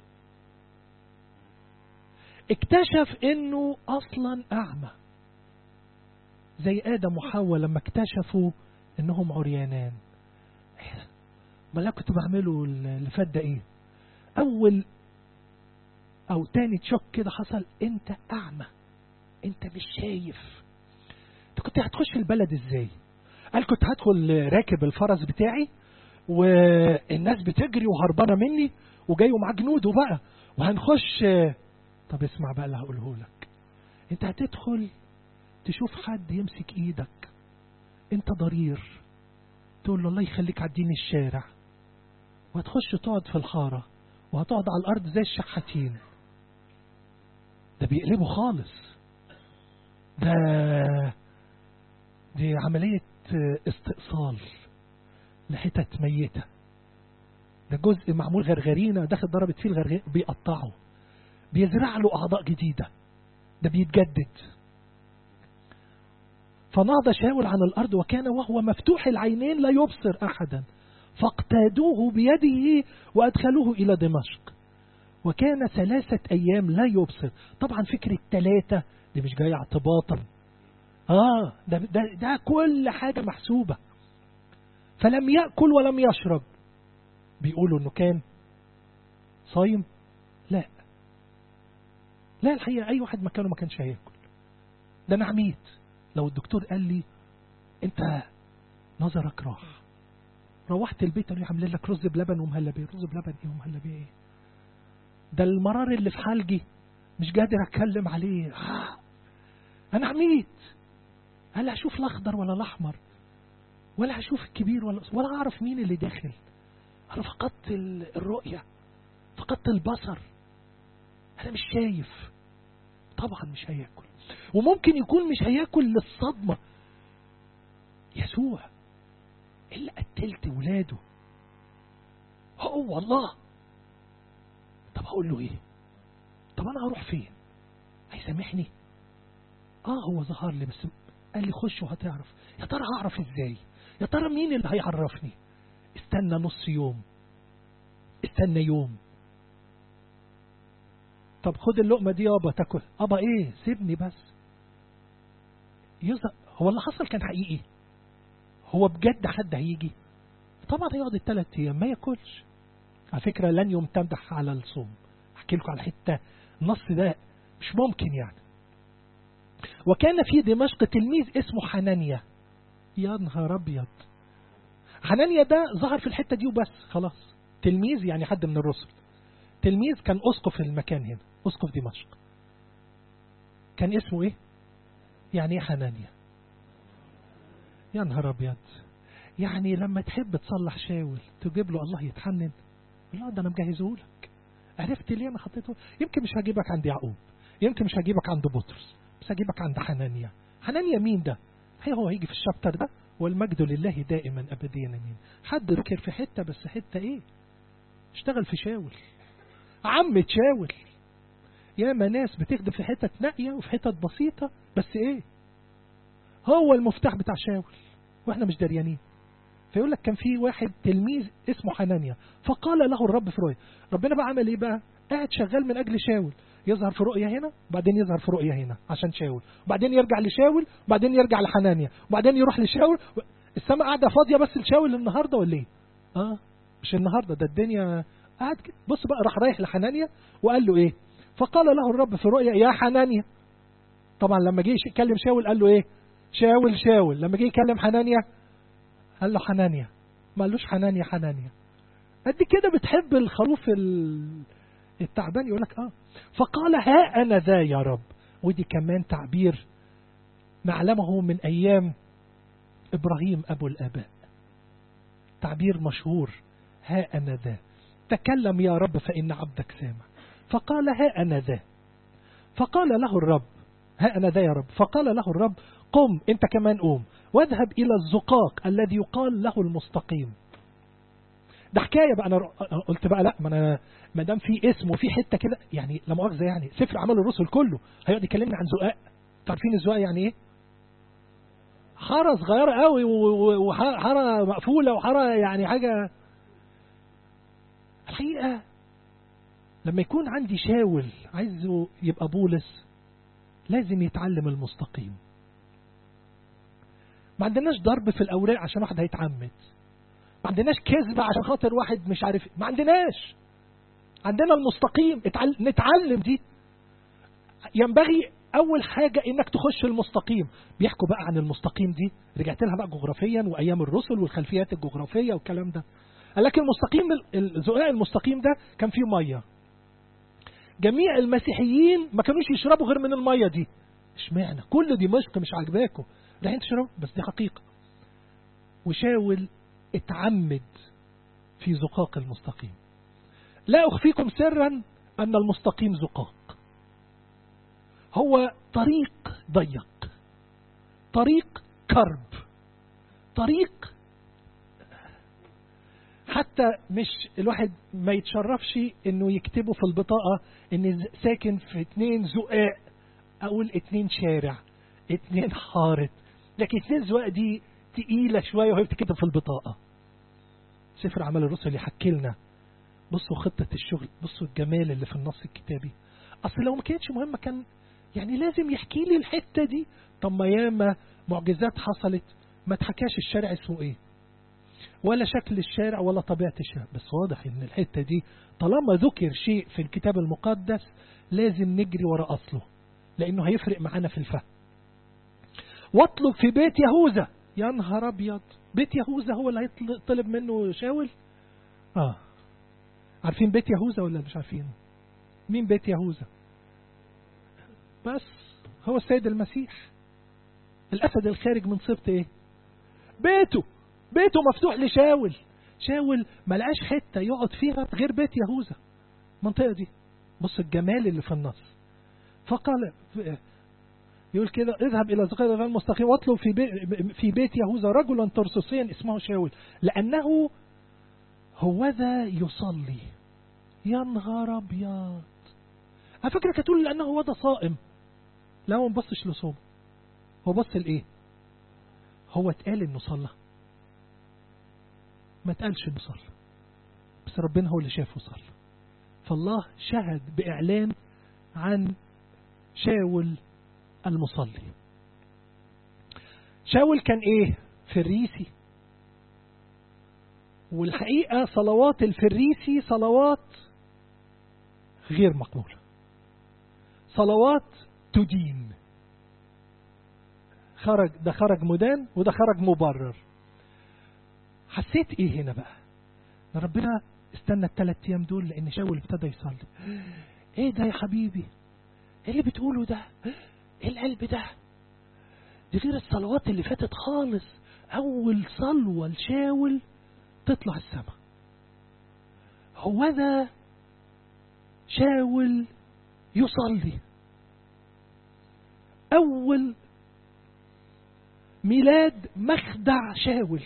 اكتشف انه اصلا اعمى زي ادم وحواء لما اكتشفوا انهم عريانان ما لا كنت بعمله اللي فات ده ايه اول او تاني تشك كده حصل انت اعمى انت مش شايف انت كنت هتخش البلد ازاي قال كنت هدخل راكب الفرس بتاعي والناس بتجري وهربانه مني وجاي ومعاه جنوده بقى وهنخش طب اسمع بقى اللي هقوله لك انت هتدخل تشوف حد يمسك ايدك انت ضرير تقول له الله يخليك عديني الشارع وهتخش تقعد في الحارة وهتقعد على الأرض زي الشحاتين ده بيقلبه خالص ده دي عملية استئصال لحتت ميتة ده جزء معمول غرغرينة داخل ضربت فيه الغرغرين بيقطعه بيزرع له أعضاء جديدة ده بيتجدد فنهض شاول عن الأرض وكان وهو مفتوح العينين لا يبصر أحدا فاقتادوه بيده وأدخلوه إلى دمشق وكان ثلاثة أيام لا يبصر طبعا فكرة ثلاثة دي مش جاية اعتباطا آه ده, ده, ده كل حاجة محسوبة فلم يأكل ولم يشرب بيقولوا انه كان صايم لا لا الحقيقة أي واحد مكانه ما كانش هياكل ده أنا عميت لو الدكتور قال لي أنت نظرك راح روحت البيت قالوا لي عاملين لك رز بلبن ومهلبيه رز بلبن ايه ومهلبيه ايه ده المرار اللي في حلقي مش قادر اتكلم عليه آه. انا عميت هل هشوف الاخضر ولا الاحمر ولا هشوف الكبير ولا ولا اعرف مين اللي داخل انا فقدت الرؤيه فقدت البصر انا مش شايف طبعا مش هياكل وممكن يكون مش هياكل للصدمه يسوع اللي قتلت ولاده هو الله طب هقول له ايه طب انا هروح فين هيسامحني اه هو ظهر لي بس قال لي خش وهتعرف يا ترى هعرف ازاي يا ترى مين اللي هيعرفني استنى نص يوم استنى يوم طب خد اللقمه دي يابا تاكل ابا ايه سيبني بس يزق هو اللي حصل كان حقيقي هو بجد حد هيجي طبعا هيقعد الثلاث ايام ما ياكلش على فكره لن يمتدح على الصوم احكي لكم على الحته النص ده مش ممكن يعني وكان في دمشق تلميذ اسمه حنانيا يا نهار ابيض حنانيا ده ظهر في الحته دي وبس خلاص تلميذ يعني حد من الرسل تلميذ كان اسقف المكان هنا اسقف دمشق كان اسمه ايه يعني ايه حنانيا يا نهار ابيض يعني لما تحب تصلح شاول تجيب له الله يتحنن لا ده انا مجهزه لك عرفت ليه انا حطيته يمكن مش هجيبك عند يعقوب يمكن مش هجيبك عند بطرس بس هجيبك عند حنانيا حنانيا مين ده هي هو هيجي في الشابتر ده والمجد لله دائما ابديا امين حد ذكر في حته بس حته ايه اشتغل في شاول عم شاول ياما ناس بتخدم في حتت نائيه وفي حتت بسيطه بس ايه هو المفتاح بتاع شاول واحنا مش دريانين فيقول لك كان في واحد تلميذ اسمه حنانيا فقال له الرب في رؤيا ربنا بقى عمل ايه بقى قاعد شغال من اجل شاول يظهر في رؤيا هنا وبعدين يظهر في رؤيا هنا عشان شاول وبعدين يرجع لشاول وبعدين يرجع لحنانيا وبعدين يروح لشاول السماء قاعده فاضيه بس لشاول النهارده ولا ايه اه مش النهارده ده الدنيا قاعد كده بص بقى راح رايح لحنانيا وقال له ايه فقال له الرب في رؤيا يا حنانيا طبعا لما جه يكلم شاول قال له ايه شاول شاول لما جه يكلم حنانيا قال له حنانيا ما قالوش حنانيا حنانيا قد كده بتحب الخروف التعبان يقول لك اه فقال ها انا ذا يا رب ودي كمان تعبير نعلمه من ايام ابراهيم ابو الاباء تعبير مشهور ها انا ذا تكلم يا رب فان عبدك سامع فقال ها انا ذا فقال له الرب ها انا ذا يا رب فقال له الرب قم انت كمان قوم واذهب الى الزقاق الذي يقال له المستقيم ده حكايه بقى انا قلت بقى لا ما انا ما دام في اسم وفي حته كده يعني لا مؤاخذه يعني سفر اعمال الرسل كله هيقعد يكلمني عن زقاق عارفين الزقاق يعني ايه؟ حاره صغيره قوي وحاره مقفوله وحاره يعني حاجه الحقيقه لما يكون عندي شاول عايزه يبقى بولس لازم يتعلم المستقيم ما عندناش ضرب في الاوراق عشان واحد هيتعمد ما عندناش كذبة عشان خاطر واحد مش عارف ما عندناش عندنا المستقيم نتعلم دي ينبغي اول حاجة انك تخش المستقيم بيحكوا بقى عن المستقيم دي رجعت لها بقى جغرافيا وايام الرسل والخلفيات الجغرافية والكلام ده قال لك المستقيم الزقاق المستقيم ده كان فيه مية جميع المسيحيين ما كانوش يشربوا غير من المية دي اشمعنى كل دمشق مش عاجباكم رايحين تشربوا بس دي حقيقة وشاول اتعمد في زقاق المستقيم لا أخفيكم سرا أن المستقيم زقاق هو طريق ضيق طريق كرب طريق حتى مش الواحد ما يتشرفش انه يكتبه في البطاقة ان ساكن في اتنين زقاق اقول اتنين شارع اتنين حارة لكن اتنين زقاق دي تقيلة شوية وهي بتكتب في البطاقة سفر أعمال الرسل يحكي لنا بصوا خطة الشغل بصوا الجمال اللي في النص الكتابي أصل لو ما كانتش مهمة كان يعني لازم يحكي لي الحتة دي طب ما ياما معجزات حصلت ما تحكاش الشارع اسمه ايه ولا شكل الشارع ولا طبيعة الشارع بس واضح ان الحتة دي طالما ذكر شيء في الكتاب المقدس لازم نجري ورا أصله لأنه هيفرق معانا في الفهم واطلب في بيت يهوذا يا نهار أبيض بيت يهوذا هو اللي هيطلب منه شاول اه عارفين بيت يهوذا ولا مش عارفين مين بيت يهوذا بس هو السيد المسيح الأسد الخارج من صبت ايه بيته بيته مفتوح لشاول شاول ما لقاش حتة يقعد فيها غير بيت يهوذا المنطقة دي بص الجمال اللي في النص فقال يقول كده اذهب إلى زقير المستقيم واطلب في بيت, في بيت يهوذا رجلا ترسوسيا اسمه شاول لأنه هو ذا يصلي يا نهار أبيض على فكرة كانت تقول لأنه هو ده صائم لا هو ما بصش لصوم هو بص لإيه هو اتقال إنه صلى ما اتقالش إنه صلى بس ربنا هو اللي شافه صلى فالله شهد بإعلان عن شاول المصلي شاول كان ايه فريسي والحقيقة صلوات الفريسي صلوات غير مقبولة صلوات تدين خرج ده خرج مدان وده خرج مبرر حسيت ايه هنا بقى ده ربنا استنى الثلاث ايام دول لان شاول ابتدى يصلي ايه ده يا حبيبي ايه اللي بتقوله ده ايه القلب ده دي غير الصلوات اللي فاتت خالص اول صلوة لشاول تطلع السماء هو ذا شاول يصلي اول ميلاد مخدع شاول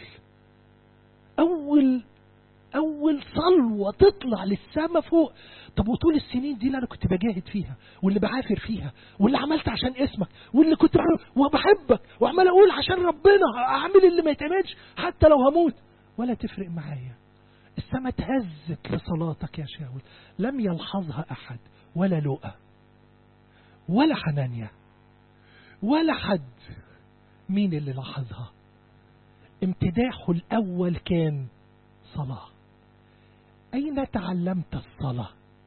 اول اول صلوة تطلع للسما فوق طب وطول السنين دي اللي انا كنت بجاهد فيها واللي بعافر فيها واللي عملت عشان اسمك واللي كنت وبحبك وعمال اقول عشان ربنا اعمل اللي ما يتعملش حتى لو هموت ولا تفرق معايا السما تهزت لصلاتك يا شاول لم يلحظها احد ولا لؤى ولا حنانيا ولا حد مين اللي لاحظها امتداحه الاول كان صلاه أين تعلمت الصلاة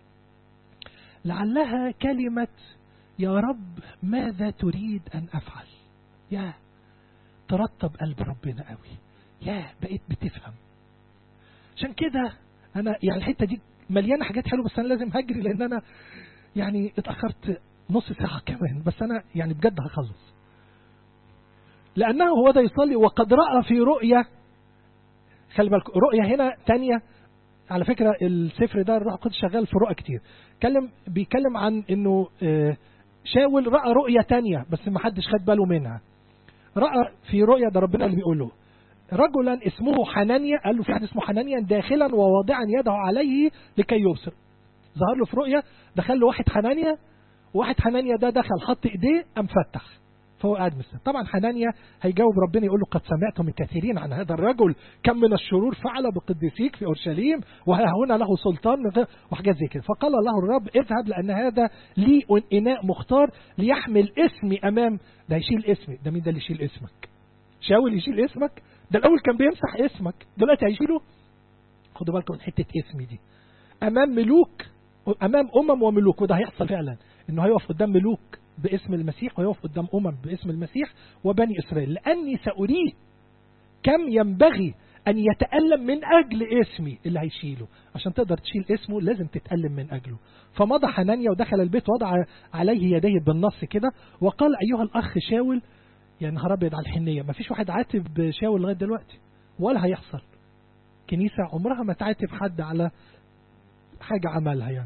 لعلها كلمة يا رب ماذا تريد أن أفعل يا ترتب قلب ربنا قوي يا بقيت بتفهم عشان كده أنا يعني الحتة دي مليانة حاجات حلوة بس أنا لازم هجري لأن أنا يعني اتأخرت نص ساعة كمان بس أنا يعني بجد هخلص لأنه هو ده يصلي وقد رأى في رؤية خلي بالك رؤية هنا تانية على فكرة السفر ده الروح القدس شغال في رؤى كتير كلم بيتكلم عن انه شاول رأى رؤية تانية بس ما حدش خد باله منها رأى في رؤية ده ربنا اللي بيقول له رجلا اسمه حنانيا قال له في حد اسمه حنانيا داخلا وواضعا يده عليه لكي يبصر ظهر له في رؤية دخل له واحد حنانيا واحد حنانيا ده دخل حط ايديه قام فتح فهو قاعد مستني طبعا حنانيا هيجاوب ربنا يقول له قد سمعت من كثيرين عن هذا الرجل كم من الشرور فعل بقديسيك في اورشليم وها هنا له سلطان وحاجات زي كده فقال له الرب اذهب لان هذا لي اناء مختار ليحمل اسمي امام ده يشيل اسمي ده مين ده اللي يشيل اسمك شاول يشيل اسمك ده الاول كان بيمسح اسمك دلوقتي هيشيله خدوا بالكم من حته اسمي دي امام ملوك امام امم وملوك وده هيحصل فعلا انه هيقف قدام ملوك باسم المسيح ويقف قدام أمم باسم المسيح وبني إسرائيل لأني سأريه كم ينبغي أن يتألم من أجل اسمي اللي هيشيله عشان تقدر تشيل اسمه لازم تتألم من أجله فمضى حنانيا ودخل البيت وضع عليه يديه بالنص كده وقال أيها الأخ شاول يا نهار أبيض على الحنية ما فيش واحد عاتب شاول لغاية دلوقتي ولا هيحصل كنيسة عمرها ما تعاتب حد على حاجة عملها يعني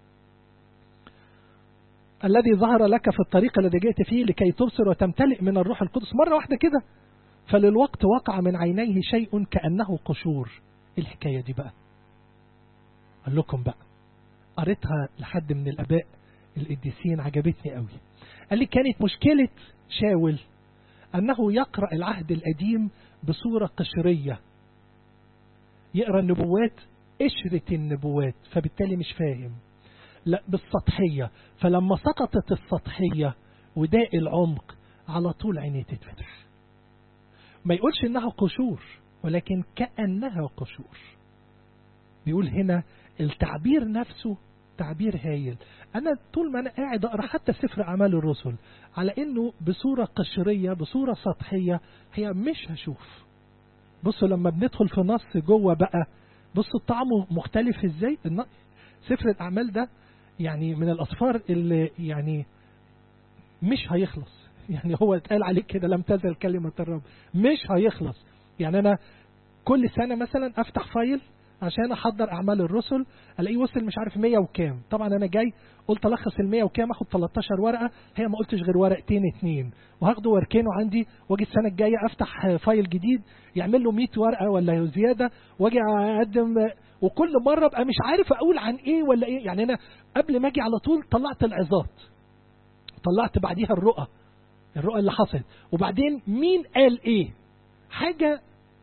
الذي ظهر لك في الطريق الذي جئت فيه لكي تبصر وتمتلئ من الروح القدس مرة واحدة كده فللوقت وقع من عينيه شيء كأنه قشور ايه الحكاية دي بقى اقول لكم بقى قريتها لحد من الاباء القديسين عجبتني قوي قال لي كانت مشكلة شاول انه يقرأ العهد القديم بصورة قشرية يقرأ النبوات قشرة النبوات فبالتالي مش فاهم لا بالسطحية فلما سقطت السطحية وداء العمق على طول عينيه تتفتح ما يقولش انها قشور ولكن كأنها قشور بيقول هنا التعبير نفسه تعبير هايل انا طول ما انا قاعد اقرا حتى سفر اعمال الرسل على انه بصوره قشريه بصوره سطحيه هي مش هشوف بصوا لما بندخل في نص جوه بقى بصوا طعمه مختلف ازاي سفر الاعمال ده يعني من الاسفار اللي يعني مش هيخلص يعني هو اتقال عليك كده لم تزل كلمة الرب مش هيخلص يعني أنا كل سنة مثلا أفتح فايل عشان أحضر أعمال الرسل ألاقيه وصل مش عارف 100 وكام طبعا أنا جاي قلت ألخص ال 100 وكام أخد 13 ورقة هي ما قلتش غير ورقتين اتنين وهاخده واركنه عندي واجي السنة الجاية أفتح فايل جديد يعمل له 100 ورقة ولا زيادة واجي أقدم وكل مرة أبقى مش عارف أقول عن إيه ولا إيه يعني أنا قبل ما أجي على طول طلعت العظات طلعت بعديها الرؤى الرؤى اللي حصلت وبعدين مين قال ايه حاجة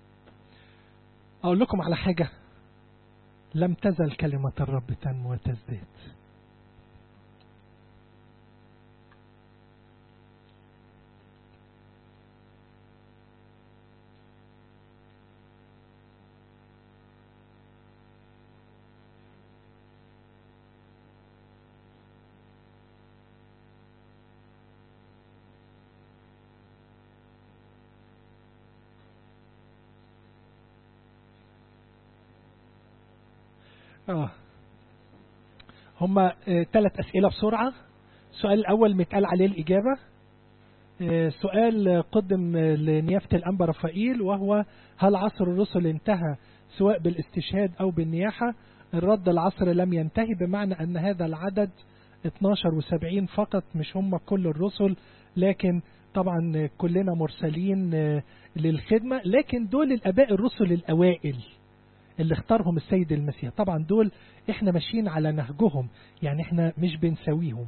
اقول لكم على حاجة لم تزل كلمة الرب تنمو وتزداد اه هما ثلاث أسئلة بسرعة السؤال الأول متقال عليه الإجابة آه سؤال قدم لنيافة الأنبا رفائيل وهو هل عصر الرسل انتهى سواء بالاستشهاد أو بالنياحة الرد العصر لم ينتهي بمعنى أن هذا العدد 12 و70 فقط مش هم كل الرسل لكن طبعا كلنا مرسلين للخدمة لكن دول الأباء الرسل الأوائل اللي اختارهم السيد المسيح طبعا دول احنا ماشيين على نهجهم يعني احنا مش بنساويهم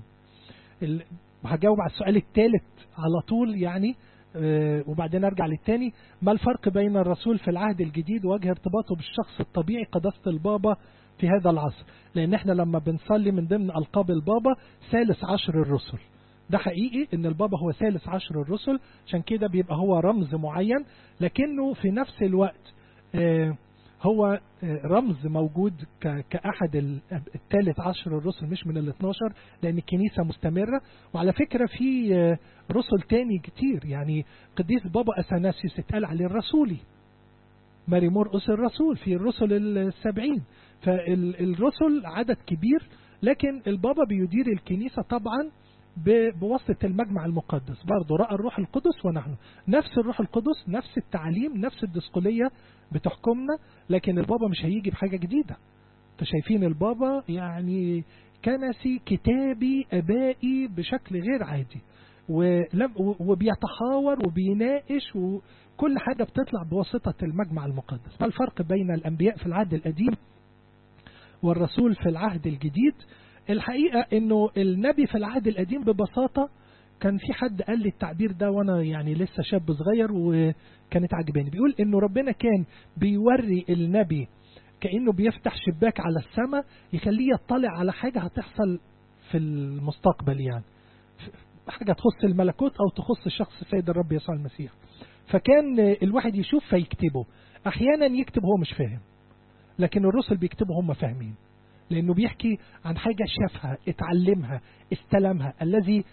هجاوب على السؤال الثالث على طول يعني اه وبعدين ارجع للتاني ما الفرق بين الرسول في العهد الجديد ووجه ارتباطه بالشخص الطبيعي قداسة البابا في هذا العصر لان احنا لما بنصلي من ضمن القاب البابا ثالث عشر الرسل ده حقيقي ان البابا هو ثالث عشر الرسل عشان كده بيبقى هو رمز معين لكنه في نفس الوقت اه هو رمز موجود كأحد الثالث عشر الرسل مش من ال 12 لأن الكنيسة مستمرة وعلى فكرة في رسل تاني كتير يعني قديس بابا أثناسيوس اتقال عليه الرسولي ماري مرقس الرسول في الرسل السبعين فالرسل عدد كبير لكن البابا بيدير الكنيسة طبعا بواسطة المجمع المقدس برضه رأى الروح القدس ونحن نفس الروح القدس نفس التعليم نفس الدسقلية بتحكمنا لكن البابا مش هيجي بحاجة جديدة انتوا شايفين البابا يعني كنسي كتابي أبائي بشكل غير عادي ولم وبيتحاور وبيناقش وكل حاجة بتطلع بواسطة المجمع المقدس ما الفرق بين الأنبياء في العهد القديم والرسول في العهد الجديد الحقيقة انه النبي في العهد القديم ببساطة كان في حد قال لي التعبير ده وانا يعني لسه شاب صغير وكانت عجباني بيقول انه ربنا كان بيوري النبي كأنه بيفتح شباك على السماء يخليه يطلع على حاجة هتحصل في المستقبل يعني حاجة تخص الملكوت أو تخص شخص سيد الرب يسوع المسيح فكان الواحد يشوف فيكتبه أحيانا يكتب هو مش فاهم لكن الرسل بيكتبوا هم فاهمين لأنه بيحكي عن حاجة شافها اتعلمها استلمها الذي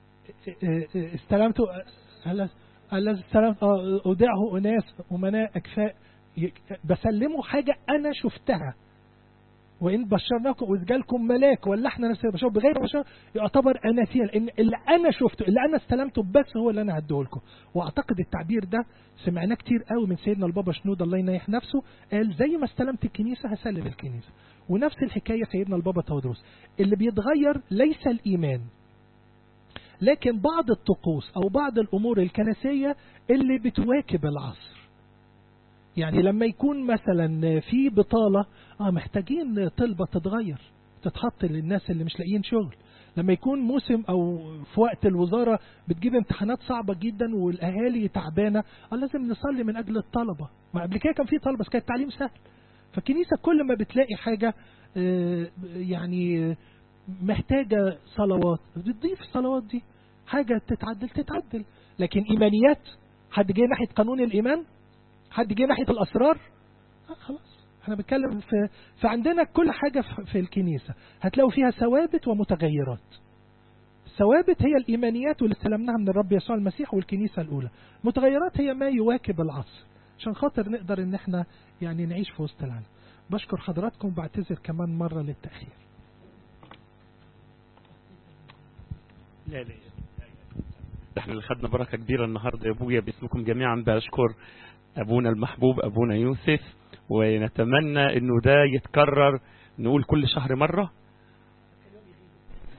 استلمته الذي استلمت أودعه أناس أمناء أكفاء بسلمه حاجة أنا شفتها وإن بشرناكم وإذ جالكم ملاك ولا احنا نفسنا بشر بغير بشر يعتبر أناتيا لأن اللي أنا شفته اللي أنا استلمته بس هو اللي أنا هديه لكم وأعتقد التعبير ده سمعناه كتير قوي من سيدنا البابا شنود الله ينيح نفسه قال زي ما استلمت الكنيسة هسلم الكنيسة ونفس الحكاية سيدنا البابا تودروس اللي بيتغير ليس الإيمان لكن بعض الطقوس أو بعض الأمور الكنسية اللي بتواكب العصر يعني لما يكون مثلا في بطالة اه محتاجين طلبة تتغير تتحط للناس اللي مش لاقيين شغل لما يكون موسم او في وقت الوزارة بتجيب امتحانات صعبة جدا والاهالي تعبانة اه لازم نصلي من اجل الطلبة ما قبل كده كان في طلبة بس كان التعليم سهل فالكنيسة كل ما بتلاقي حاجة آه، يعني محتاجة صلوات بتضيف الصلوات دي حاجة تتعدل تتعدل لكن إيمانيات حد جه ناحية قانون الإيمان حد جه ناحية الأسرار آه خلاص احنا بنتكلم في فعندنا كل حاجة في- في الكنيسة هتلاقوا فيها ثوابت ومتغيرات الثوابت هي الإيمانيات واللي استلمناها من الرب يسوع المسيح والكنيسة الأولى متغيرات هي ما يواكب العصر عشان خاطر نقدر ان احنا يعني نعيش في وسط العالم بشكر حضراتكم بعتذر كمان مرة للتأخير لا لا احنا اللي خدنا بركة كبيرة النهاردة يا ابويا باسمكم جميعا بشكر ابونا المحبوب ابونا يوسف ونتمنى انه ده يتكرر نقول كل شهر مرة